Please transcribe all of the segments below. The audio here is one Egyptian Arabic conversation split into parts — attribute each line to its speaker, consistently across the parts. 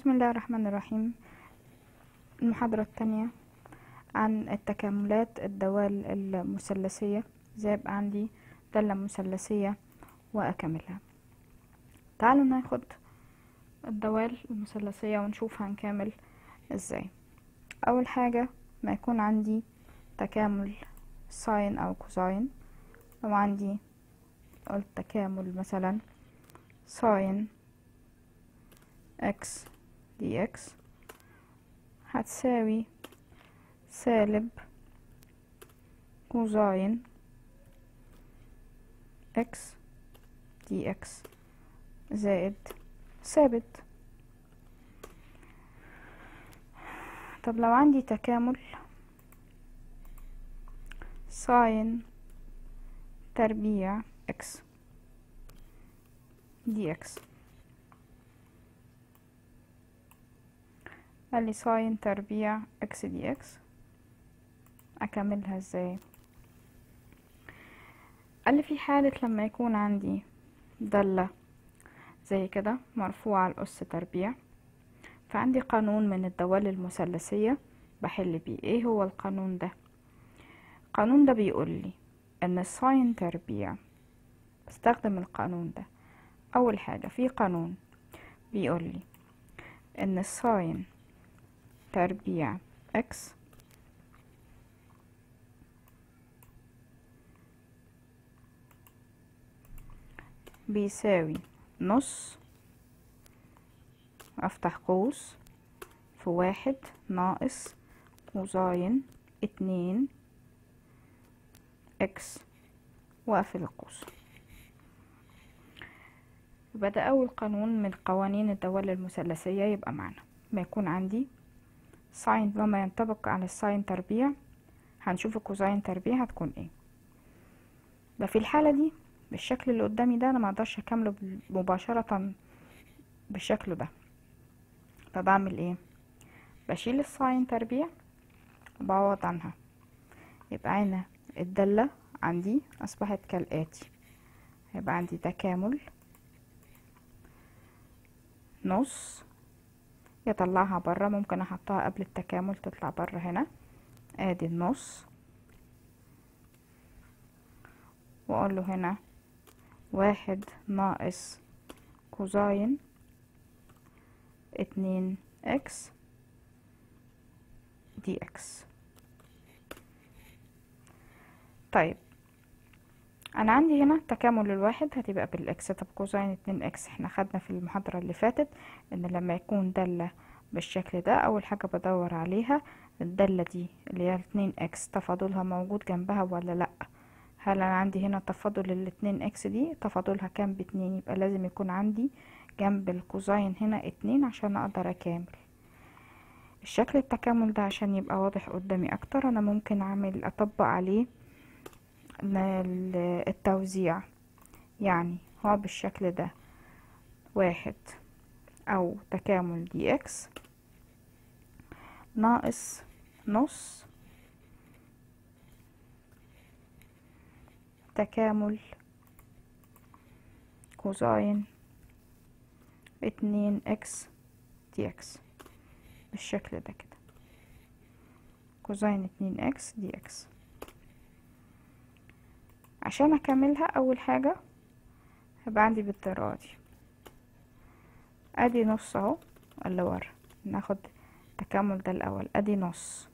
Speaker 1: بسم الله الرحمن الرحيم المحاضرة التانية عن التكاملات الدوال المثلثية ازاي يبقى عندي دالة مثلثية وأكملها تعالوا ناخد الدوال المثلثية ونشوف هنكمل ازاي أول حاجة ما يكون عندي تكامل ساين أو كوزاين لو عندي قلت تكامل مثلا ساين اكس دي اكس هتساوي سالب كوزاين اكس دي اكس زائد ثابت طب لو عندي تكامل ساين تربيع اكس دي اكس قال لي ساين تربيع اكس دي اكس اكملها ازاي قال لي في حالة لما يكون عندي دالة زي كده مرفوعة الأس تربيع فعندي قانون من الدوال المثلثية بحل بيه ايه هو القانون ده القانون ده بيقول لي ان الساين تربيع بستخدم القانون ده اول حاجة في قانون بيقول لي ان الساين تربيع اكس بيساوي نص افتح قوس في واحد ناقص كوزاين اتنين اكس واقفل القوس يبقى ده اول قانون من قوانين الدوال المثلثية يبقى معنا ما يكون عندي ساين لما ينطبق على الساين تربيع هنشوف الكوزاين تربيع هتكون ايه ده في الحالة دي بالشكل اللي قدامي ده انا ما اقدرش اكمله مباشرة بالشكل ده فبعمل ايه بشيل الساين تربيع وبعوض عنها يبقى هنا الدالة عندي اصبحت كالاتي يبقى عندي تكامل نص يطلعها برا ممكن احطها قبل التكامل تطلع برا هنا ادي النص واقول له هنا واحد ناقص كوزاين اتنين اكس دي اكس طيب انا عندي هنا تكامل الواحد هتبقى بالاكس طب كوزاين اتنين اكس احنا خدنا في المحاضرة اللي فاتت ان لما يكون دالة بالشكل ده اول حاجة بدور عليها الدالة دي اللي هي اتنين اكس تفاضلها موجود جنبها ولا لا هل انا عندي هنا تفاضل الاتنين اكس دي تفاضلها كام باتنين يبقى لازم يكون عندي جنب الكوزاين هنا اتنين عشان اقدر اكامل الشكل التكامل ده عشان يبقى واضح قدامي اكتر انا ممكن اعمل اطبق عليه التوزيع يعني هو بالشكل ده واحد او تكامل دي اكس ناقص نص تكامل كوزاين اتنين اكس دي اكس بالشكل ده كده كوزاين اتنين اكس دي اكس عشان اكملها اول حاجة هيبقى عندي بالطريقة دي ادي نص اهو اللي ورا ناخد التكامل ده الاول ادي نص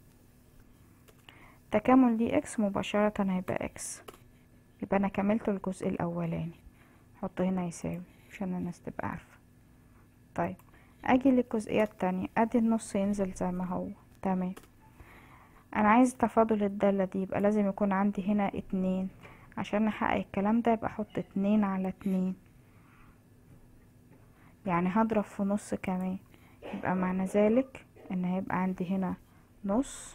Speaker 1: تكامل دي اكس مباشرة هيبقى اكس يبقى انا كملت الجزء الاولاني احط هنا يساوي عشان الناس تبقى عارفة طيب اجي للجزئية التانية ادي النص ينزل زي ما هو تمام انا عايز تفاضل الدالة دي يبقى لازم يكون عندي هنا اتنين عشان احقق الكلام ده يبقى احط اتنين على اتنين يعني هضرب في نص كمان يبقى معنى ذلك ان هيبقى عندي هنا نص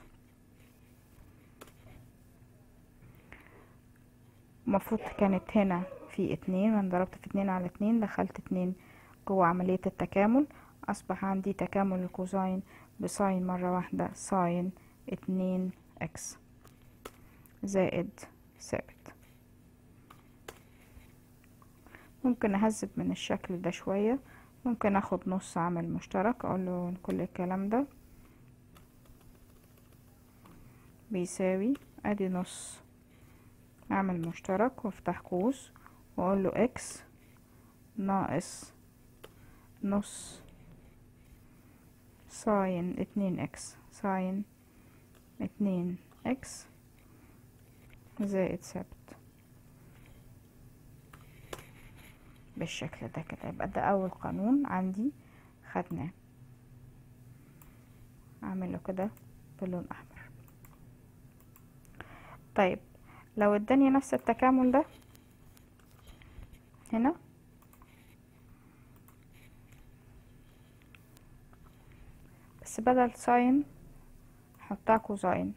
Speaker 1: المفروض كانت هنا في اتنين وانا ضربت في اتنين على اتنين دخلت اتنين جوه عملية التكامل اصبح عندي تكامل الكوزاين بساين مرة واحدة ساين اتنين اكس زائد ثابت ممكن اهذب من الشكل ده شوية ممكن اخد نص عامل مشترك اقول له كل الكلام ده بيساوي ادي نص اعمل مشترك وافتح قوس واقول له اكس ناقص نص ساين اتنين اكس ساين اتنين اكس زائد ثابت بالشكل ده كده يبقى ده اول قانون عندي خدناه اعمله كده بلون احمر طيب لو اداني نفس التكامل ده هنا بس بدل ساين حطها كوزاين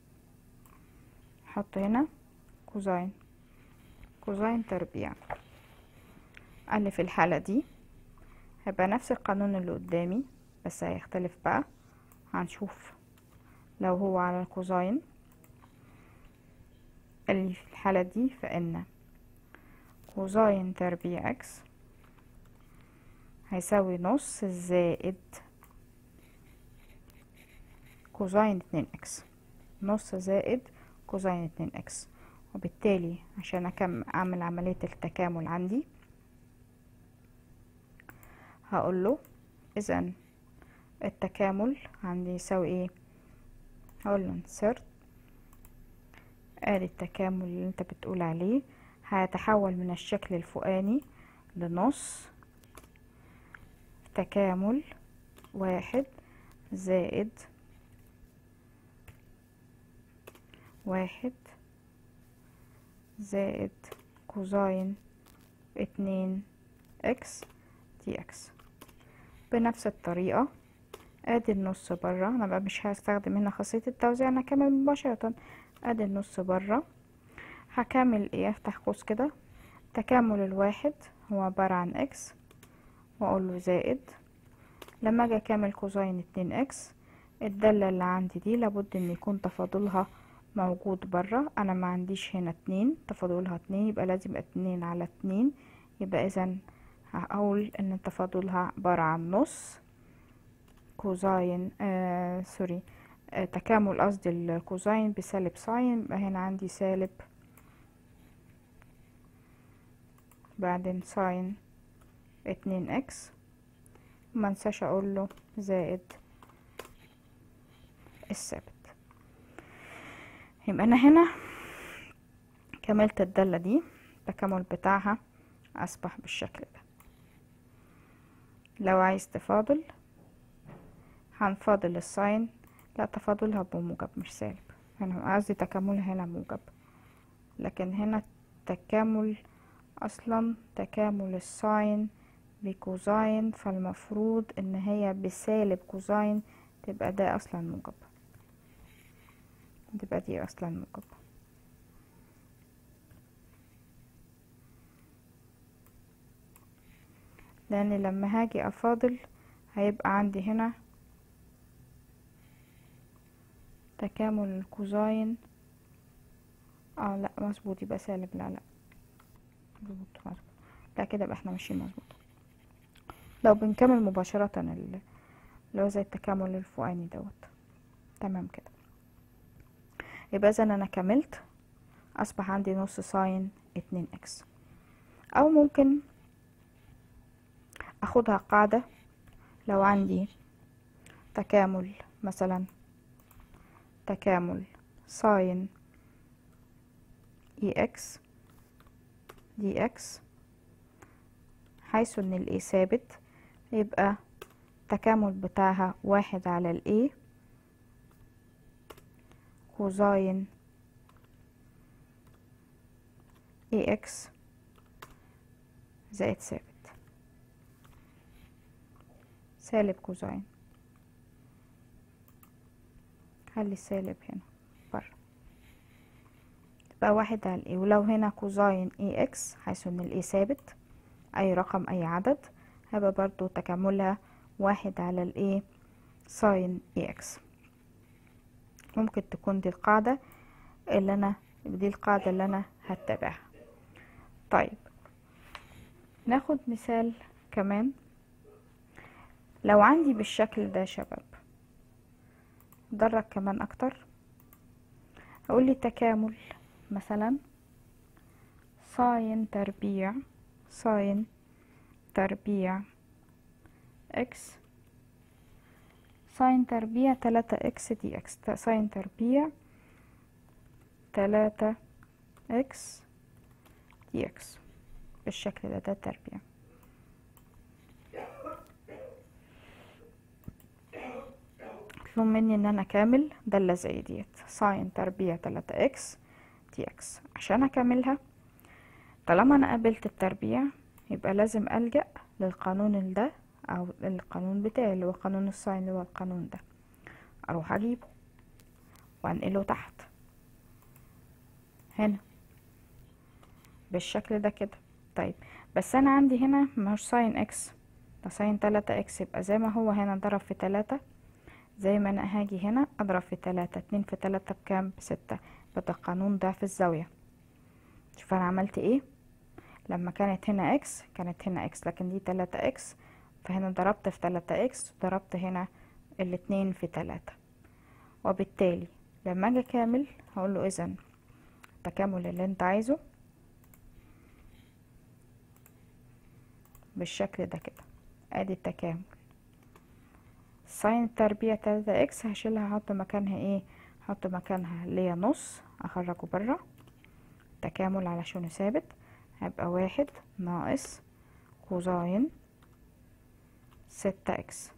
Speaker 1: حط هنا كوزاين كوزاين تربيع قال لي في الحالة دي هيبقى نفس القانون اللي قدامي بس هيختلف بقى هنشوف لو هو على الكوزاين قال لي في الحالة دي فإن كوزاين تربيع اكس هيساوي نص زائد كوزاين اتنين اكس نص زائد كوزاين اتنين اكس وبالتالي عشان أكم أعمل عملية التكامل عندي هقول له إذا التكامل عندي يساوي ايه هقول له insert ادي التكامل اللي انت بتقول عليه هيتحول من الشكل الفوقاني لنص تكامل واحد زائد واحد زائد كوزاين اتنين اكس دي اكس بنفس الطريقة ادي النص برا انا بقى مش هستخدم هنا خاصية التوزيع انا كامل مباشرة ادي النص برا هكمل ايه افتح قوس كده تكامل الواحد هو عبارة عن اكس واقول له زائد لما اجي اكمل كوزاين اتنين اكس الدالة اللي عندي دي لابد ان يكون تفاضلها موجود برا انا ما عنديش هنا اتنين تفاضلها اتنين يبقى لازم يبقى اتنين على اتنين يبقى اذا هقول ان تفاضلها عبارة عن نص كوزاين آه سوري آه تكامل قصدي الكوزاين بسالب ساين يبقى هنا عندي سالب بعدين ساين اتنين اكس ما انساش اقول له زائد الثابت يبقى انا هنا كملت الدالة دي التكامل بتاعها اصبح بالشكل ده لو عايز تفاضل هنفاضل الساين لا تفاضلها بموجب مش سالب هنا قصدي تكاملها هنا موجب لكن هنا التكامل اصلا تكامل الساين بكوزاين فالمفروض ان هي بسالب كوزاين تبقى ده اصلا موجب تبقى دي اصلا موجب لان لما هاجي افاضل هيبقى عندي هنا تكامل الكوزاين اه لا مظبوط يبقى سالب لا لا مظبوط مظبوط لا كده يبقى احنا ماشيين مظبوط لو بنكمل مباشرة اللي هو زي التكامل الفوقاني دوت تمام كده يبقى اذا انا كملت اصبح عندي نص ساين اتنين اكس او ممكن اخدها قاعدة لو عندي تكامل مثلا تكامل ساين اي اكس دي اكس حيث ان الاي ثابت يبقى التكامل بتاعها واحد على الاي كوزاين اي اكس زائد ثابت سالب كوزاين خلي السالب هنا بره تبقى واحد على الاي ولو هنا كوزاين اي اكس حيث ان الاي ثابت اي رقم اي عدد هيبقى برضو تكاملها واحد على الاي ساين اي اكس ممكن تكون دي القاعدة اللي انا دي القاعدة اللي انا هتبعها طيب ناخد مثال كمان لو عندي بالشكل ده يا شباب درج كمان اكتر اقول لي تكامل مثلا ساين تربيع ساين تربيع اكس ساين تربيع تلاتة اكس دي اكس ساين تربيع تلاتة اكس دي اكس بالشكل ده ده التربيع مطلوب مني ان انا اكامل دالة زي ديت ساين تربيع تلاتة اكس دي اكس عشان اكملها طالما انا قابلت التربيع يبقى لازم الجأ للقانون ده او القانون بتاعي اللي هو قانون الساين اللي هو القانون ده اروح اجيبه وانقله تحت هنا بالشكل ده كده طيب بس انا عندي هنا مش ساين اكس ده ساين تلاتة اكس يبقى زي ما هو هنا ضرب في تلاتة زي ما انا هاجي هنا اضرب في تلاتة اتنين في تلاتة بكام بستة بدا قانون ضعف الزاوية شوف انا عملت ايه لما كانت هنا اكس كانت هنا اكس لكن دي تلاتة اكس فهنا ضربت في تلاتة اكس ضربت هنا الاتنين في تلاتة وبالتالي لما اجي اكامل هقول له اذا التكامل اللي انت عايزه بالشكل ده كده ادي التكامل ساين التربيع تلاتة اكس هشيلها احط مكانها ايه احط مكانها اللي هي نص اخرجه برا تكامل علشان ثابت هيبقى واحد ناقص كوزاين ستة اكس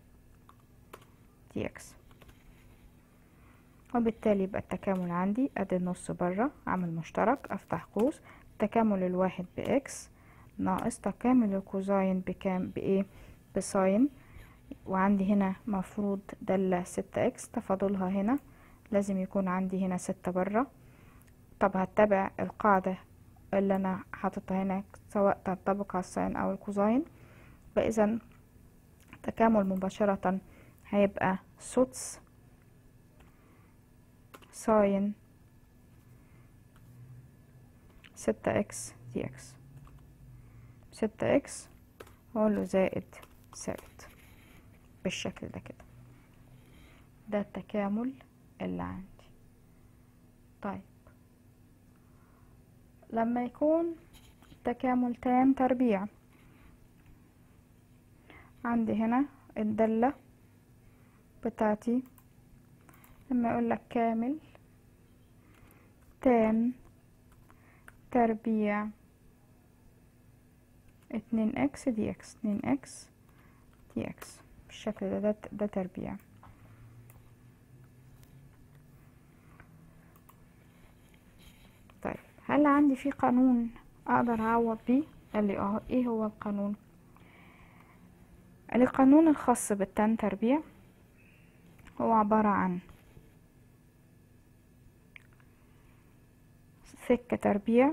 Speaker 1: دي اكس وبالتالي يبقى التكامل عندي ادي النص برا عامل مشترك افتح قوس تكامل الواحد باكس ناقص تكامل الكوزاين بكام بايه بساين وعندي هنا مفروض دالة ستة اكس تفاضلها هنا لازم يكون عندي هنا ستة برا طب هتبع القاعدة اللي انا حاططها هنا سواء تنطبق على الساين او الكوزاين فاذا تكامل مباشرة هيبقى سدس ساين ستة اكس دي اكس ستة اكس اقول له زائد ثابت بالشكل ده كده ده التكامل اللي عندي طيب لما يكون تكامل تان تربيع عندي هنا الدالة بتاعتي لما يقول لك كامل تان تربيع اتنين اكس دي اكس اتنين اكس دي اكس بالشكل ده ده, ده تربيع طيب هل عندي في قانون اقدر اعوض بيه قال لي اه ايه هو القانون القانون الخاص بالتان تربيع هو عبارة عن سكة تربيع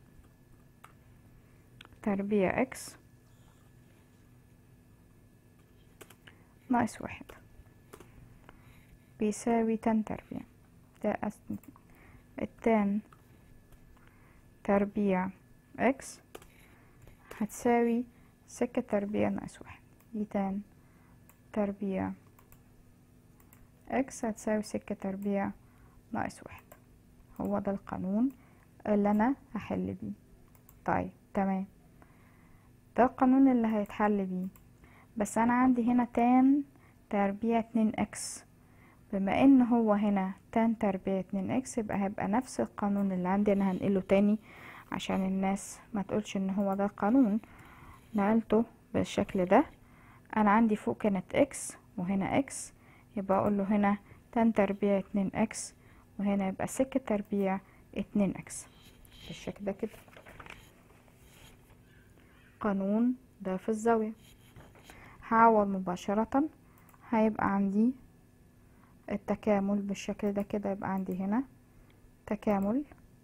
Speaker 1: تربيع اكس ناقص واحد بيساوي تان تربيع ده أس- التان تربيع اكس هتساوي سكة تربيع ناقص واحد دي تان تربيع اكس هتساوي سكة تربيع ناقص واحد هو ده القانون اللي انا هحل بيه طيب تمام ده القانون اللي هيتحل بيه بس انا عندي هنا تان تربيع اتنين اكس بما ان هو هنا تان تربيع اتنين اكس يبقى هيبقى نفس القانون اللي عندي انا هنقله تاني عشان الناس ما تقولش ان هو ده القانون نقلته بالشكل ده انا عندي فوق كانت اكس وهنا اكس يبقى اقول له هنا تان تربيع اتنين اكس وهنا يبقى سكة تربيع اتنين اكس بالشكل ده كده قانون ده في الزاوية هعوض مباشرة هيبقى عندي التكامل بالشكل ده كده يبقى عندي هنا تكامل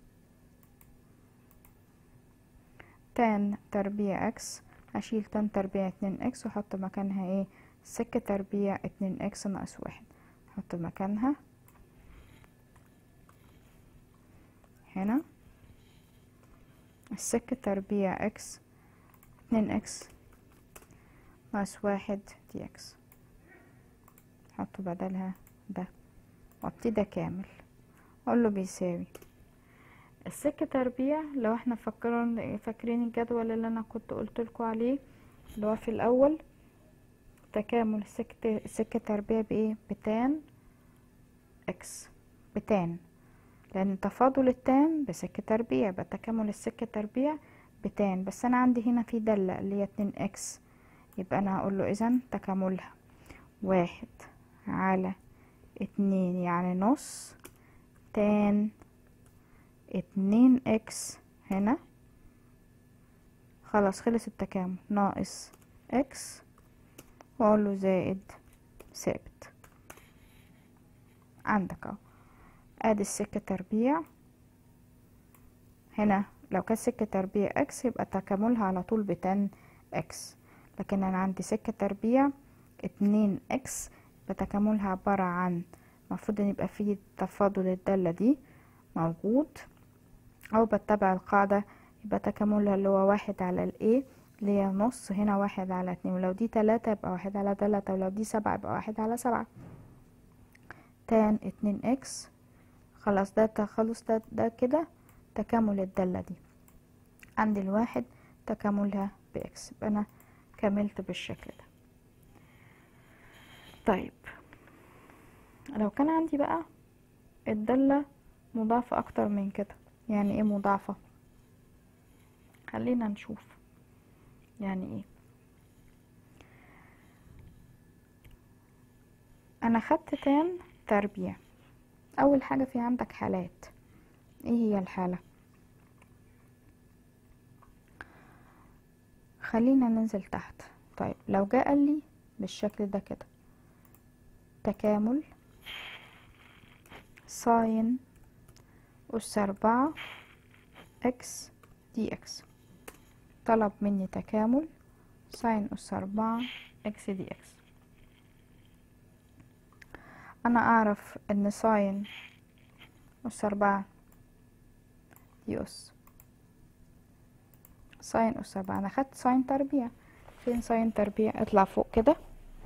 Speaker 1: تان تربيع اكس هشيل تان تربيع اتنين اكس واحط مكانها ايه سكة تربيع اتنين اكس ناقص واحد احط مكانها هنا السكة تربيع اكس اتنين اكس ناقص واحد دي اكس حط بدلها ده وابتدي اكامل اقول له بيساوي السك تربيع لو احنا فكرين فاكرين الجدول اللي انا كنت قلت لكم عليه اللي هو في الاول تكامل السك السك تربيع بايه بتان اكس بتان لان تفاضل التان بسك تربيع يبقى تكامل السك تربيع بتان بس انا عندي هنا في دالة اللي هي اتنين اكس يبقى انا هقول له اذا تكاملها واحد على اتنين يعني نص تان اتنين اكس هنا خلاص خلص التكامل ناقص اكس واقول له زائد ثابت عندك اهو ادي السكة تربيع هنا لو كانت سكة تربيع اكس يبقى تكاملها على طول بتن اكس لكن انا عندي سكة تربيع اتنين اكس بتكاملها عبارة عن المفروض ان يبقى فيه تفاضل الدالة دي موجود او بتبع القاعدة يبقى تكاملها اللي هو واحد على الايه اللي هي نص هنا واحد على اتنين ولو دي تلاتة يبقى واحد على تلاتة ولو دي سبعة يبقى واحد على سبعة تان اتنين اكس خلاص ده تخلص ده, ده كده تكامل الدالة دي عندي الواحد تكاملها باكس يبقى انا كملت بالشكل ده طيب لو كان عندي بقى الدالة مضاعفة اكتر من كده يعني ايه مضاعفة خلينا نشوف يعني ايه انا خدت تان تربيع اول حاجة في عندك حالات ايه هي الحالة خلينا ننزل تحت طيب لو جاء قال لي بالشكل ده كده تكامل ساين أس أربعة إكس دي إكس طلب مني تكامل ساين أس أربعة إكس دي إكس أنا أعرف إن ساين أس أربعة دي أس ساين أس أربعة أنا خدت ساين تربيع فين ساين تربيع اطلع فوق كده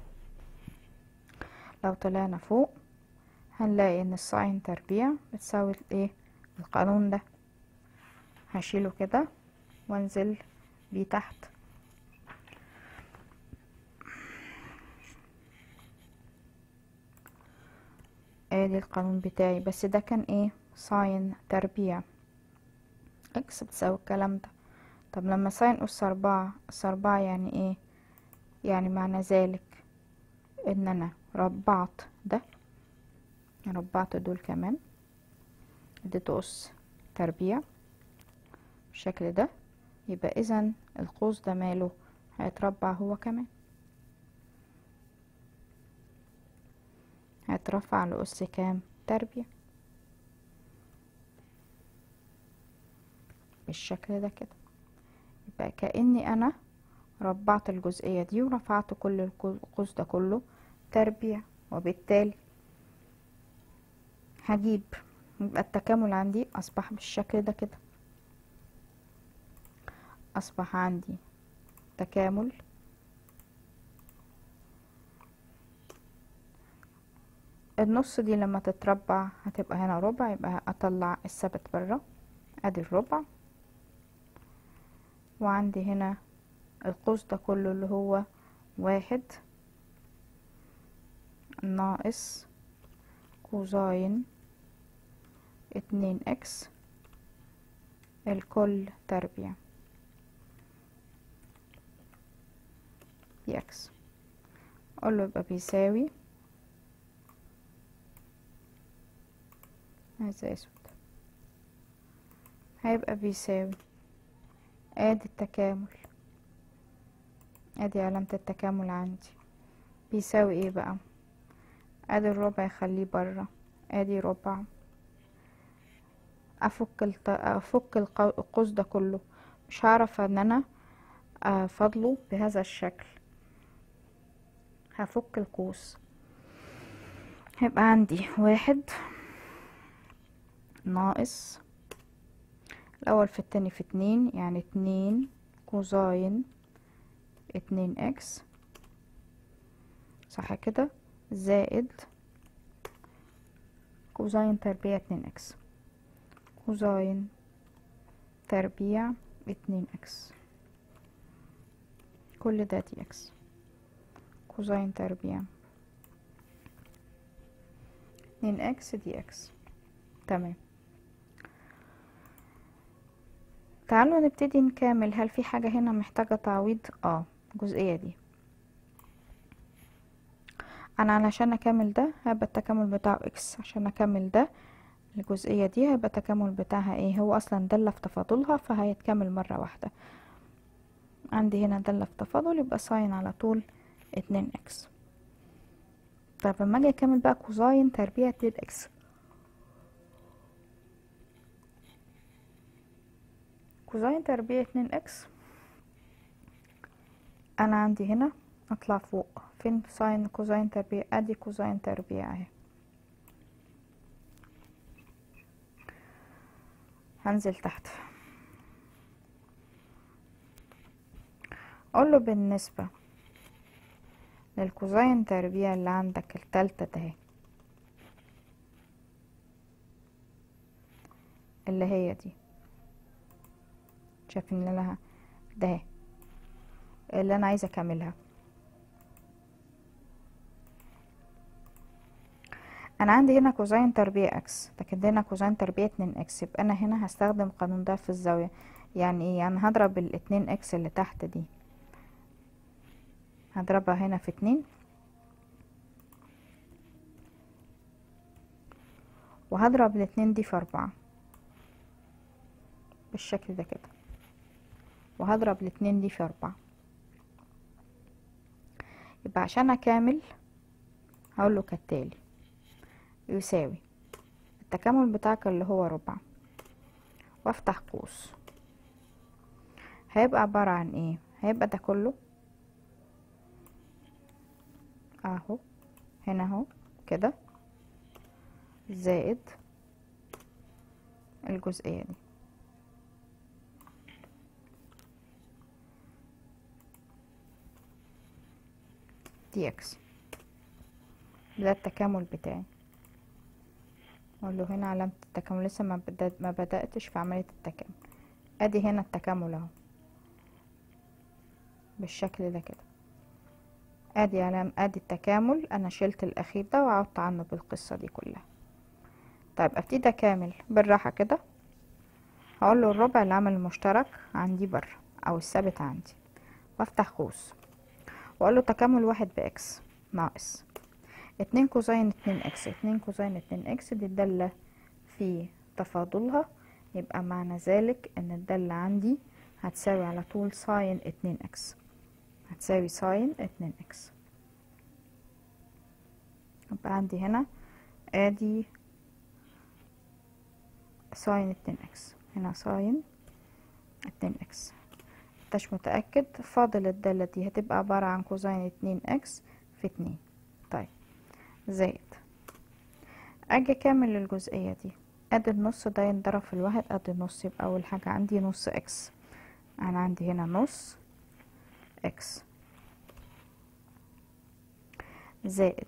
Speaker 1: لو طلعنا فوق هنلاقي ان الساين تربيع بتساوي ايه القانون ده هشيله كده وانزل بيه تحت ادي القانون بتاعي بس ده كان ايه ساين تربيع اكس بتساوي الكلام ده طب لما ساين اس اربعة اس اربعة يعني ايه يعني معنى ذلك ان انا ربعت ده ربعت دول كمان اديته اس تربيع بالشكل ده يبقى اذا القوس ده ماله هيتربع هو كمان هيترفع لأس كام تربيع بالشكل ده كده يبقى كأني أنا ربعت الجزئية دي ورفعت كل القوس ده كله تربيع وبالتالي هجيب يبقى التكامل عندي أصبح بالشكل ده كده أصبح عندي تكامل النص دي لما تتربع هتبقى هنا ربع يبقى اطلع الثابت برا ادي الربع وعندي هنا القوس ده كله اللي هو واحد ناقص كوزاين اتنين اكس الكل تربيع دي اكس اقوله يبقى بيساوي عايزة اسود هيبقى بيساوي ادي التكامل ادي علامة التكامل عندي بيساوي ايه بقى ادي الربع يخليه برا ادي ربع افك الت... افك القوس ده كله مش هعرف ان انا افضله بهذا الشكل هفك القوس هيبقى عندي واحد ناقص الأول في التاني في اتنين يعني اتنين كوزاين اتنين اكس صح كده زائد كوزين تربيع اتنين اكس كوزين تربيع اتنين اكس كل ده دي اكس كوزين تربيع اتنين اكس دي اكس تمام تعالوا نبتدي نكمل هل في حاجة هنا محتاجة تعويض اه الجزئية دي انا علشان اكمل ده هيبقى التكامل بتاعه اكس عشان اكمل ده الجزئية دي هيبقى التكامل بتاعها ايه هو اصلا دالة في تفاضلها فهيتكمل مرة واحدة عندي هنا دالة في تفاضل يبقى ساين على طول اتنين اكس طيب لما اجي اكمل بقى كوزاين تربيع اتنين اكس كوزاين تربيع اتنين اكس انا عندي هنا اطلع فوق فين ساين كوزاين تربيع ادي كوزاين تربيع اهي هنزل تحت اقول له بالنسبة للكوزاين تربيع اللي عندك التالتة ده اللي هي دي شايفين لها ده اللي انا عايزه اكملها انا عندي هنا كوزين تربيع اكس لكن ده هنا كوزين تربيع اتنين اكس يبقى انا هنا هستخدم قانون ضعف الزاويه يعني ايه يعني هضرب الاتنين اكس اللي تحت دي هضربها هنا في اتنين وهضرب الاتنين دي في اربعة بالشكل ده كده وهضرب الاتنين دي في اربعة يبقى عشان اكامل هقول له كالتالي يساوي التكامل بتاعك اللي هو ربع وافتح قوس هيبقى عبارة عن ايه هيبقى ده كله اهو هنا اهو كده زائد الجزئية دي دي اكس ده التكامل بتاعي اقول له هنا علامة التكامل لسه ما بدأت ما بدأتش في عملية التكامل ادي هنا التكامل اهو بالشكل ده كده ادي علام ادي التكامل انا شلت الاخير ده وعوضت عنه بالقصة دي كلها طيب ابتدي اكامل بالراحة كده هقول له الربع العمل المشترك عندي بره او الثابت عندي وافتح قوس واقول له تكامل واحد باكس ناقص اتنين كوزين اتنين اكس اتنين كوزين اتنين اكس دي الدالة في تفاضلها يبقى معنى ذلك ان الدالة عندي هتساوي على طول ساين اتنين اكس هتساوي ساين اتنين اكس يبقى عندي هنا ادي ساين اتنين اكس هنا ساين اتنين اكس مش متأكد فاضل الدالة دي هتبقى عبارة عن كوزين اتنين اكس في اتنين طيب زائد اجي اكمل الجزئية دي ادي النص ده ينضرب في الواحد ادي النص يبقى اول حاجة عندي نص اكس انا عندي هنا نص اكس زائد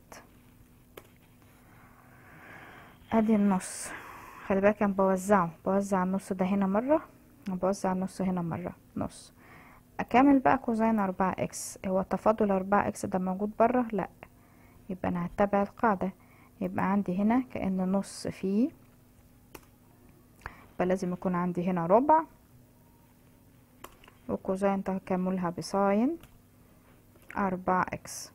Speaker 1: ادي النص خلي بالك انا بوزعه بوزع النص ده هنا مرة وبوزع النص هنا مرة نص اكمل بقى كوزين اربعة اكس هو تفاضل اربعة اكس ده موجود بره لا يبقى انا هتبع القاعدة يبقى عندي هنا كأن نص فيه يبقى لازم يكون عندي هنا ربع وكوزين تكملها بساين أربعة اكس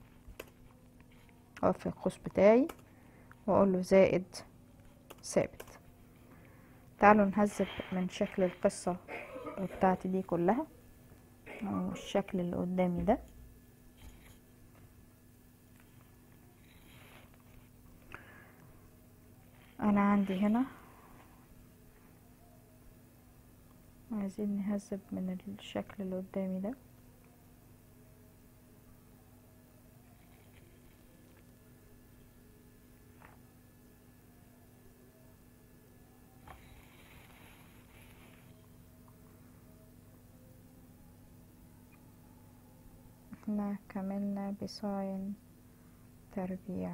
Speaker 1: أقف القوس بتاعي وأقول له زائد ثابت تعالوا نهذب من شكل القصة بتاعتي دي كلها أو الشكل اللي قدامي ده أنا عندي هنا عايزين نهذب من الشكل اللي قدامي ده احنا كملنا بساين تربيع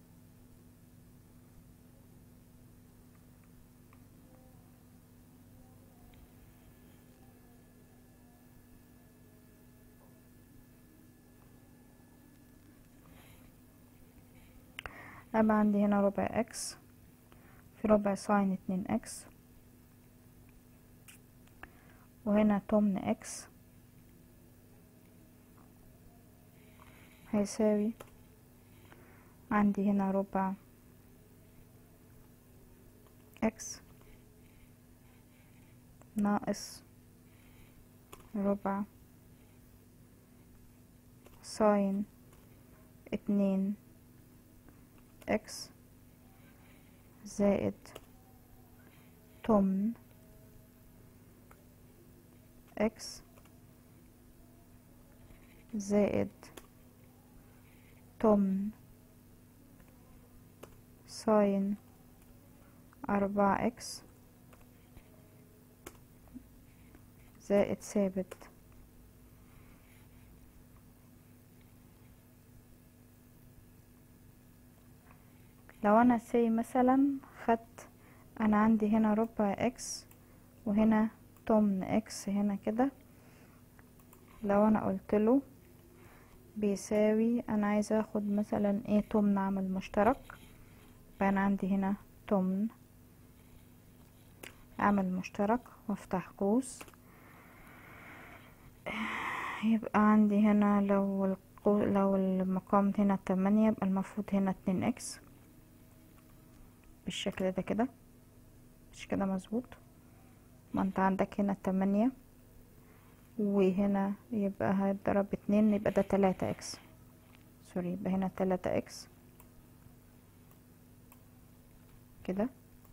Speaker 1: أبقى عندي هنا ربع اكس في ربع ساين اتنين اكس وهنا تمن اكس هيساوي عندي هنا ربع اكس ناقص ربع ساين اتنين اكس زائد تمن اكس زائد تمن ساين أربعة اكس زائد ثابت لو انا سي مثلا خدت انا عندي هنا ربع اكس وهنا تمن اكس هنا كده لو انا قلت له بيساوي انا عايزه اخد مثلا ايه تمن عامل مشترك فانا عندي هنا تمن عامل مشترك وافتح قوس يبقى عندي هنا لو القو... لو المقام هنا تمانية يبقى المفروض هنا اتنين اكس بالشكل ده كده مش كده مظبوط ما انت عندك هنا تمانية وهنا يبقى هيتضرب اتنين يبقى ده تلاتة اكس سوري يبقى هنا تلاتة اكس كده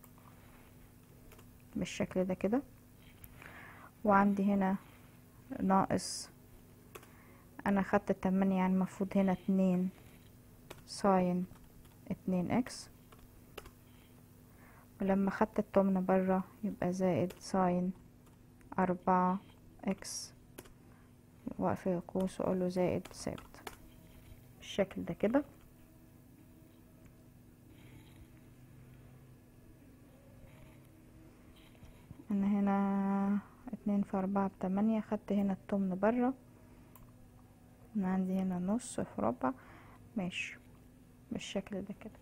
Speaker 1: بالشكل ده كده وعندي هنا ناقص انا خدت تمانية يعني المفروض هنا اتنين ساين اتنين اكس ولما خدت التمن برا يبقى زائد ساين أربعة اكس واقفل القوس واقوله زائد ثابت بالشكل ده كده انا هنا اتنين في اربعة بتمانية خدت هنا التمن برا انا عندي هنا نص في ربع ماشي بالشكل ده كده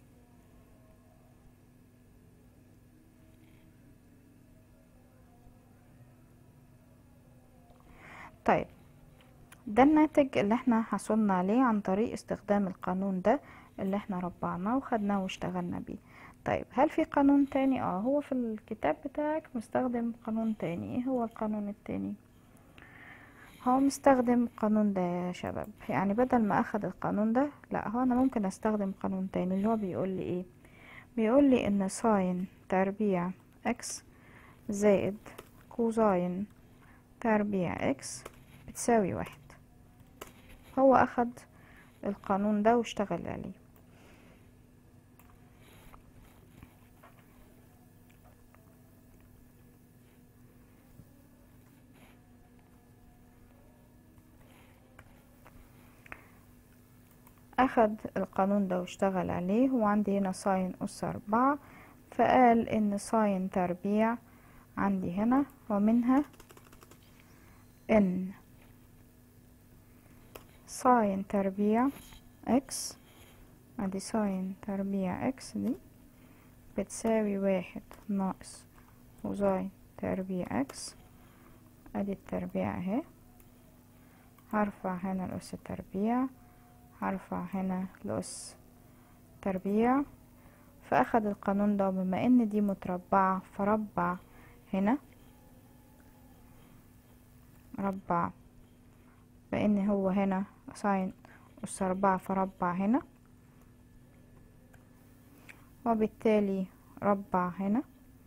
Speaker 1: طيب ده الناتج اللي احنا حصلنا عليه عن طريق استخدام القانون ده اللي احنا ربعناه وخدناه واشتغلنا بيه طيب هل في قانون تاني اه هو في الكتاب بتاعك مستخدم قانون تاني ايه هو القانون التاني هو مستخدم القانون ده يا شباب يعني بدل ما اخد القانون ده لا هو انا ممكن استخدم قانون تاني اللي هو بيقول لي ايه بيقول لي ان ساين تربيع اكس زائد كوزاين تربيع اكس بتساوي واحد هو اخد القانون ده واشتغل عليه اخد القانون ده واشتغل عليه وعندي هنا ساين اس اربعة فقال ان ساين تربيع عندي هنا ومنها ان ساين تربيع اكس ادي ساين تربيع اكس دي بتساوي واحد ناقص وزاين تربيع اكس ادي التربيع اهي هرفع هنا الاس تربيع هرفع هنا الأس تربيع فأخد القانون ده بما ان دي متربعة فربع هنا ربع بان هو هنا ساين أس أربعة فربع هنا وبالتالي ربع هنا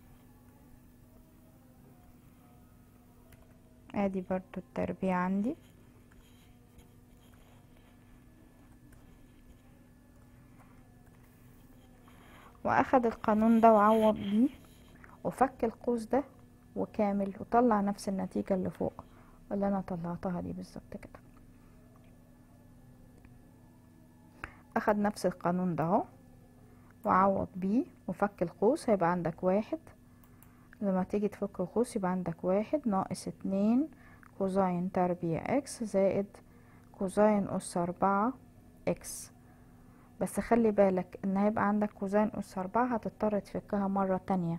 Speaker 1: ادي برضو التربيع عندي واخد القانون ده وعوض بيه وفك القوس ده وكامل وطلع نفس النتيجة اللي فوق اللي انا طلعتها دي بالظبط كده اخد نفس القانون ده اهو وعوض بيه وفك القوس هيبقى عندك واحد لما تيجي تفك القوس يبقى عندك واحد ناقص اتنين كوزين تربيع اكس زائد كوزين أس أربعة اكس بس خلي بالك ان هيبقى عندك كوزين أس أربعة هتضطر تفكها مرة تانية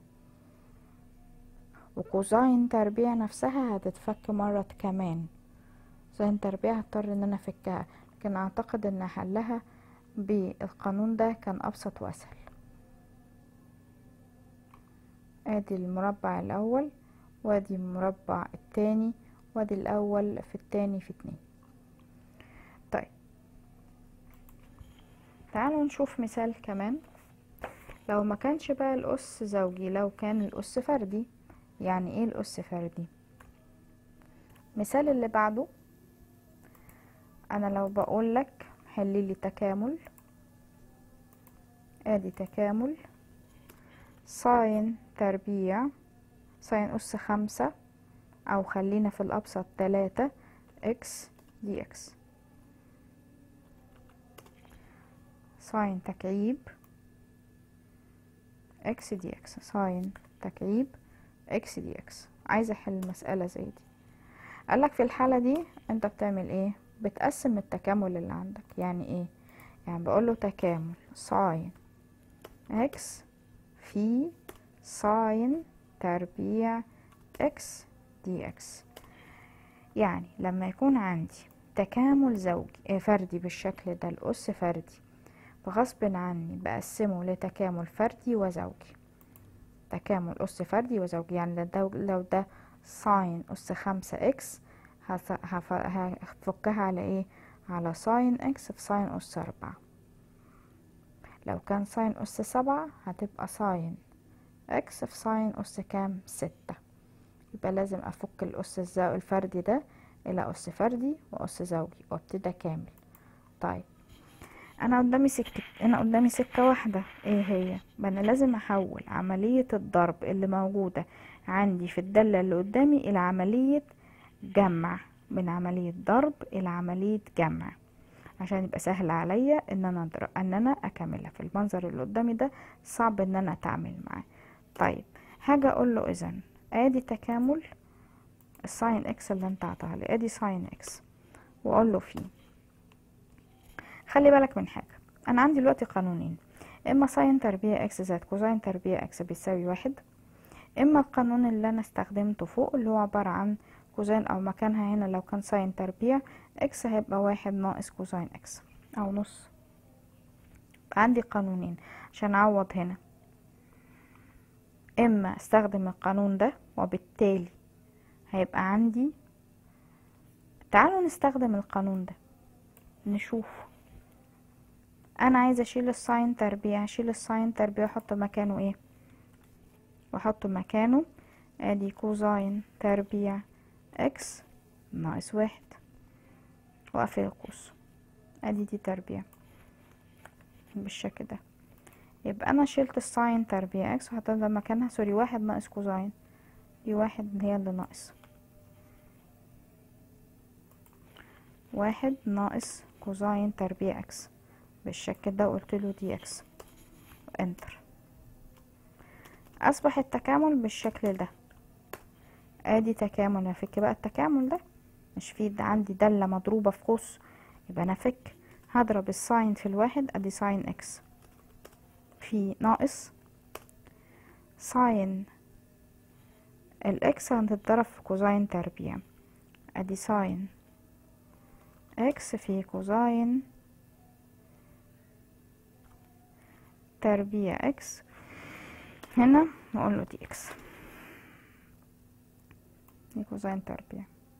Speaker 1: وكوزين تربيع نفسها هتتفك مرة كمان كوزين تربيع هضطر ان انا افكها لكن اعتقد ان حلها بالقانون ده كان ابسط واسهل ادي المربع الاول وادي المربع التاني وادي الاول في التاني في اتنين طيب تعالوا نشوف مثال كمان لو ما كانش بقى الأس زوجي لو كان الأس فردي يعني ايه الأس فردي مثال اللي بعده انا لو بقول لك حلي لي تكامل ادي تكامل ساين تربيع ساين أس خمسة أو خلينا في الأبسط تلاتة إكس دي إكس ساين تكعيب إكس دي إكس ساين تكعيب إكس دي إكس عايزة أحل مسألة زي دي قالك في الحالة دي أنت بتعمل إيه بتقسم التكامل اللي عندك يعني إيه يعني بقوله تكامل ساين إكس في ساين تربيع إكس دي إكس يعني لما يكون عندي تكامل زوجي فردي بالشكل ده الأس فردي فغصب عني بقسمه لتكامل فردي وزوجي تكامل أس فردي وزوجي يعني لو ده, لو ده ساين أس خمسة إكس هفكها على إيه على ساين إكس في ساين أس أربعة لو كان ساين أس سبعة هتبقى ساين إكس في ساين أس كام ستة يبقى لازم أفك الأس الزو الفردي ده إلى أس فردي وأس زوجي وابتدى كامل طيب أنا قدامي سكة أنا قدامي سكة واحدة إيه هي أنا لازم أحول عملية الضرب اللي موجودة عندي في الدالة اللي قدامي إلى عملية جمع من عملية ضرب إلى عملية جمع عشان يبقى سهل عليا ان انا أدر... ان انا اكملها في المنظر اللي قدامي ده صعب ان انا اتعامل معاه طيب هاجي اقول له اذا ادي تكامل الساين اكس اللي انت عطاها لي ادي ساين اكس واقول له فيه خلي بالك من حاجه انا عندي دلوقتي قانونين اما ساين تربيع اكس زائد كوزين تربيع اكس بيساوي واحد اما القانون اللي انا استخدمته فوق اللي هو عباره عن كوزين او مكانها هنا لو كان ساين تربيع اكس هيبقى واحد ناقص كوزين اكس او نص عندي قانونين عشان اعوض هنا اما استخدم القانون ده وبالتالي هيبقى عندي تعالوا نستخدم القانون ده نشوف انا عايزه اشيل الساين تربيع اشيل الساين تربيع واحط مكانه ايه واحط مكانه ادي كوزين تربيع اكس ناقص واحد واقفل القوس ادي دي تربيع بالشكل ده يبقى انا شلت الساين تربيع اكس وحطيت مكانها سوري واحد ناقص كوزين دي واحد هي اللي ناقص واحد ناقص كوزين تربيع اكس بالشكل ده وقلت له دي اكس انتر اصبح التكامل بالشكل ده ادي تكامل افك بقى التكامل ده مش في عندي دالة مضروبة في قوس يبقى انا افك هضرب الساين في الواحد ادي ساين اكس في ناقص ساين الاكس هتتضرب في كوزين تربيع ادي ساين اكس في كوزين تربيع اكس هنا نقول له دي اكس دي كوزين تربيع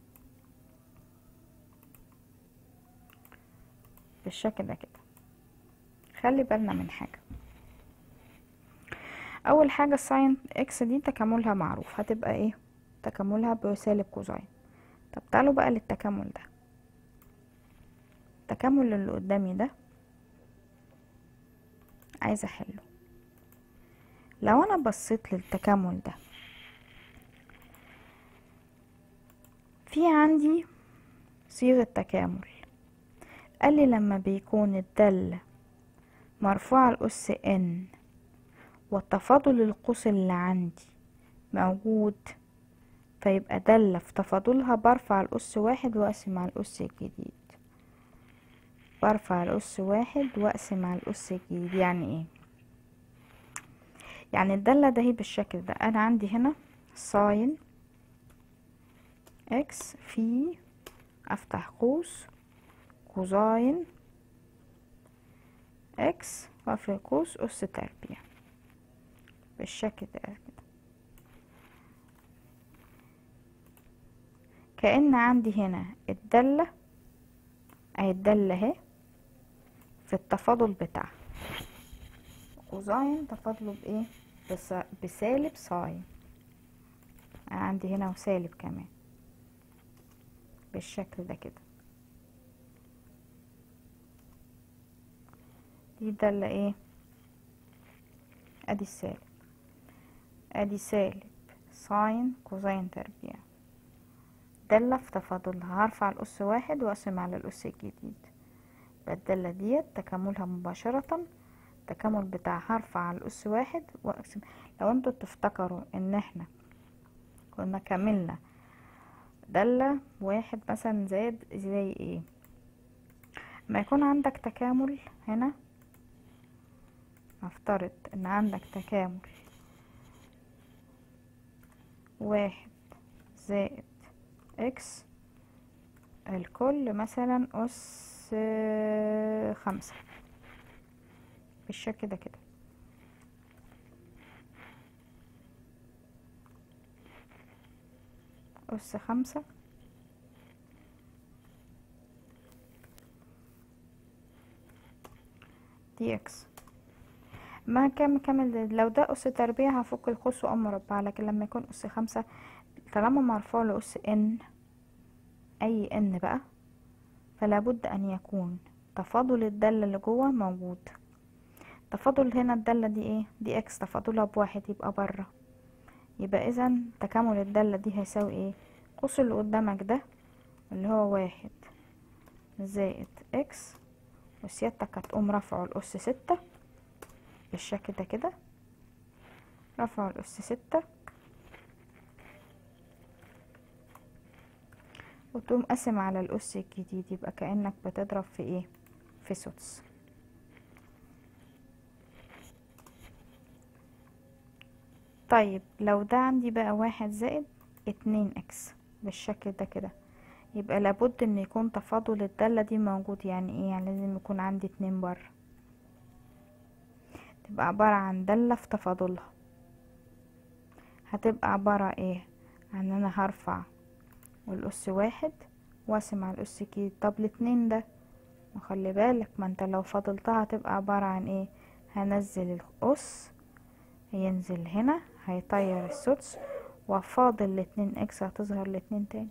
Speaker 1: بالشكل ده كده خلي بالنا من حاجة اول حاجة الساين اكس دي تكاملها معروف هتبقى ايه تكاملها بسالب كوزين طب تعالوا بقى للتكامل ده التكامل اللي قدامي ده عايزة احله لو انا بصيت للتكامل ده في عندي صيغة تكامل قال لي لما بيكون الدالة مرفوع على الأس ان والتفاضل القوس اللي عندي موجود فيبقى دالة في تفاضلها برفع الأس واحد وأقسم على الأس الجديد برفع الأس واحد وأقسم على الأس الجديد يعني ايه يعني الدالة ده هي بالشكل ده أنا عندي هنا ساين اكس في أفتح قوس كوزاين اكس وأقفل قوس أس تربيع بالشكل ده كده كأن عندي هنا الدالة اهي الدالة اهي في التفاضل بتاعها كوزاين تفاضله بايه بس بسالب ساين انا عندي هنا وسالب كمان بالشكل ده كده دي دالة ايه ادي السالب ادي سالب ساين كوزين تربيع دالة في تفاضلها هرفع الأس واحد وأقسم على الأس الجديد الدالة ديت تكاملها مباشرة التكامل بتاع هرفع على الأس واحد وأقسم لو انتوا تفتكروا ان احنا كنا كملنا دالة واحد مثلا زائد زي ايه ما يكون عندك تكامل هنا نفترض ان عندك تكامل واحد زائد اكس الكل مثلا اس خمسة بالشكل ده كده أس خمسة دي اكس ما كم كمل لو ده أس تربيع هفك القوس وأقوم مربع لكن لما يكون أس خمسة طالما مرفوع لأس ان أي ان بقى فلا بد أن يكون تفاضل الدالة اللي جوه موجود تفاضل هنا الدالة دي ايه دي اكس تفاضلها بواحد يبقى بره يبقى اذا تكامل الدالة دي هيساوي ايه القوس اللي قدامك ده اللي هو واحد زائد اكس وسيادتك هتقوم رافعه الأس ستة بالشكل ده كده رفعه الأس ستة وتقوم قاسم على الأس الجديد يبقى كأنك بتضرب في ايه في سدس طيب لو ده عندي بقى واحد زائد اتنين اكس بالشكل ده كده يبقى لابد ان يكون تفاضل الدالة دي موجود يعني ايه يعني لازم يكون عندي اتنين بره تبقى عبارة عن دالة في تفاضلها هتبقى عبارة ايه عن انا هرفع والأس واحد واقسم على الأس كي طب الاتنين ده وخلي بالك ما انت لو فضلتها هتبقى عبارة عن ايه هنزل الأس هينزل هنا هيطير السدس وفاضل الاتنين اكس هتظهر الاتنين تاني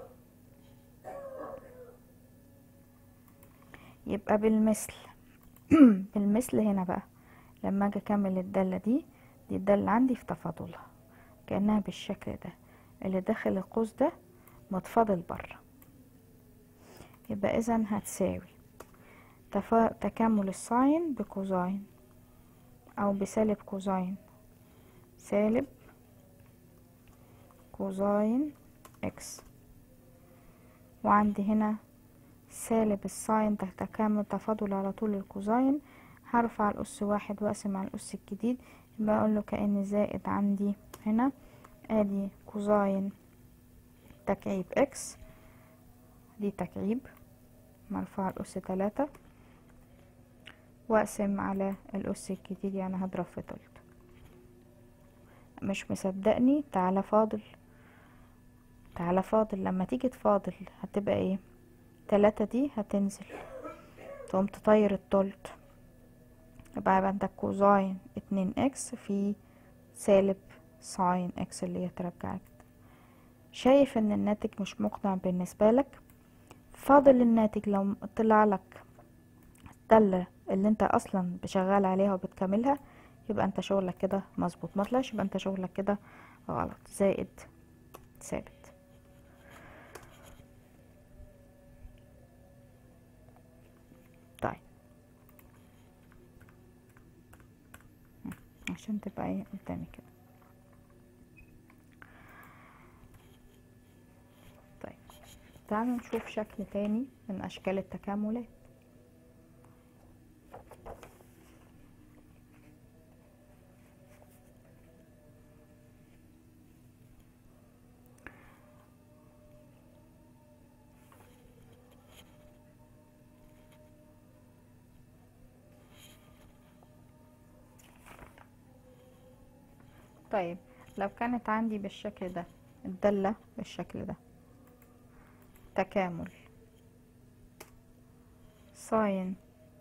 Speaker 1: يبقى بالمثل بالمثل هنا بقى لما اجي اكمل الدالة دي دي الدالة عندي في تفاضلها كأنها بالشكل ده اللي داخل القوس ده متفاضل بره يبقى اذا هتساوي تفا... تكامل الساين بكوزاين او بسالب كوزاين سالب كوزاين اكس وعندي هنا سالب الساين ده تكامل تفاضل على طول الكوزاين هرفع الأس واحد وأقسم على الأس الجديد يبقى أقول له كأن زائد عندي هنا ادي كوزاين تكعيب اكس دي تكعيب مرفوع الأس تلاتة وأقسم على الأس الجديد يعني هضرب في تلت مش مصدقني تعالى فاضل تعالى فاضل لما تيجي تفاضل هتبقى ايه تلاتة دي هتنزل تقوم تطير التلت يبقى عندك كوزاين اتنين اكس في سالب ساين اكس اللي هي ترجعك شايف ان الناتج مش مقنع بالنسبة لك فاضل الناتج لو طلع لك الدالة اللي انت اصلا بشغال عليها وبتكملها يبقى انت شغلك كده مظبوط ما طلعش يبقى انت شغلك كده غلط زائد ثابت طيب عشان تبقى ايه قدامي كده طيب تعالوا نشوف شكل تاني من اشكال التكاملات طيب لو كانت عندي بالشكل ده الدالة بالشكل ده تكامل ساين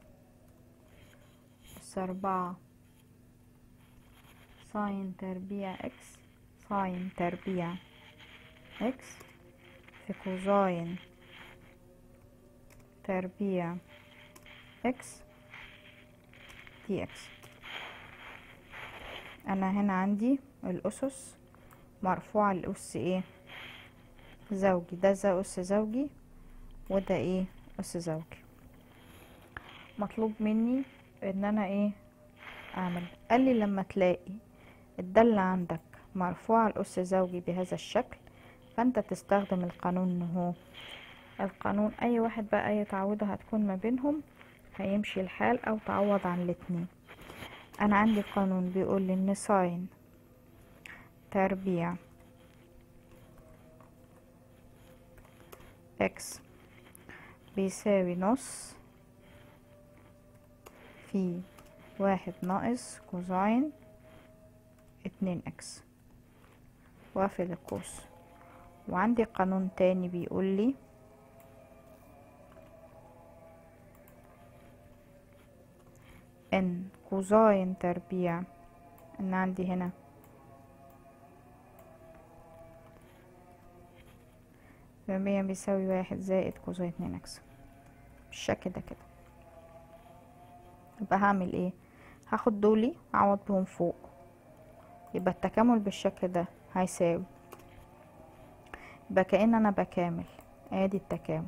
Speaker 1: أس أربعة ساين تربيع إكس ساين تربيع إكس في كوزاين تربيع إكس دي إكس انا هنا عندي الاسس مرفوعة لأس ايه زوجي ده زي أس زوجي وده ايه أس زوجي مطلوب مني ان انا ايه اعمل قال لي لما تلاقي الدالة عندك مرفوعة لأس زوجي بهذا الشكل فانت تستخدم القانون هو القانون اي واحد بقى اي تعويضة هتكون ما بينهم هيمشي الحال او تعوض عن الاتنين انا عندي قانون بيقول لي ان ساين تربيع اكس بيساوي نص في واحد ناقص كوزاين اتنين اكس واقفل القوس وعندي قانون تاني بيقول لي ان كوزاين تربيع ان عندي هنا مية بيساوي واحد زائد كوزاين اتنين اكس بالشكل ده كده يبقى هعمل ايه هاخد دولي اعوض بهم فوق يبقى التكامل بالشكل ده هيساوي يبقى كأن انا بكامل ادي التكامل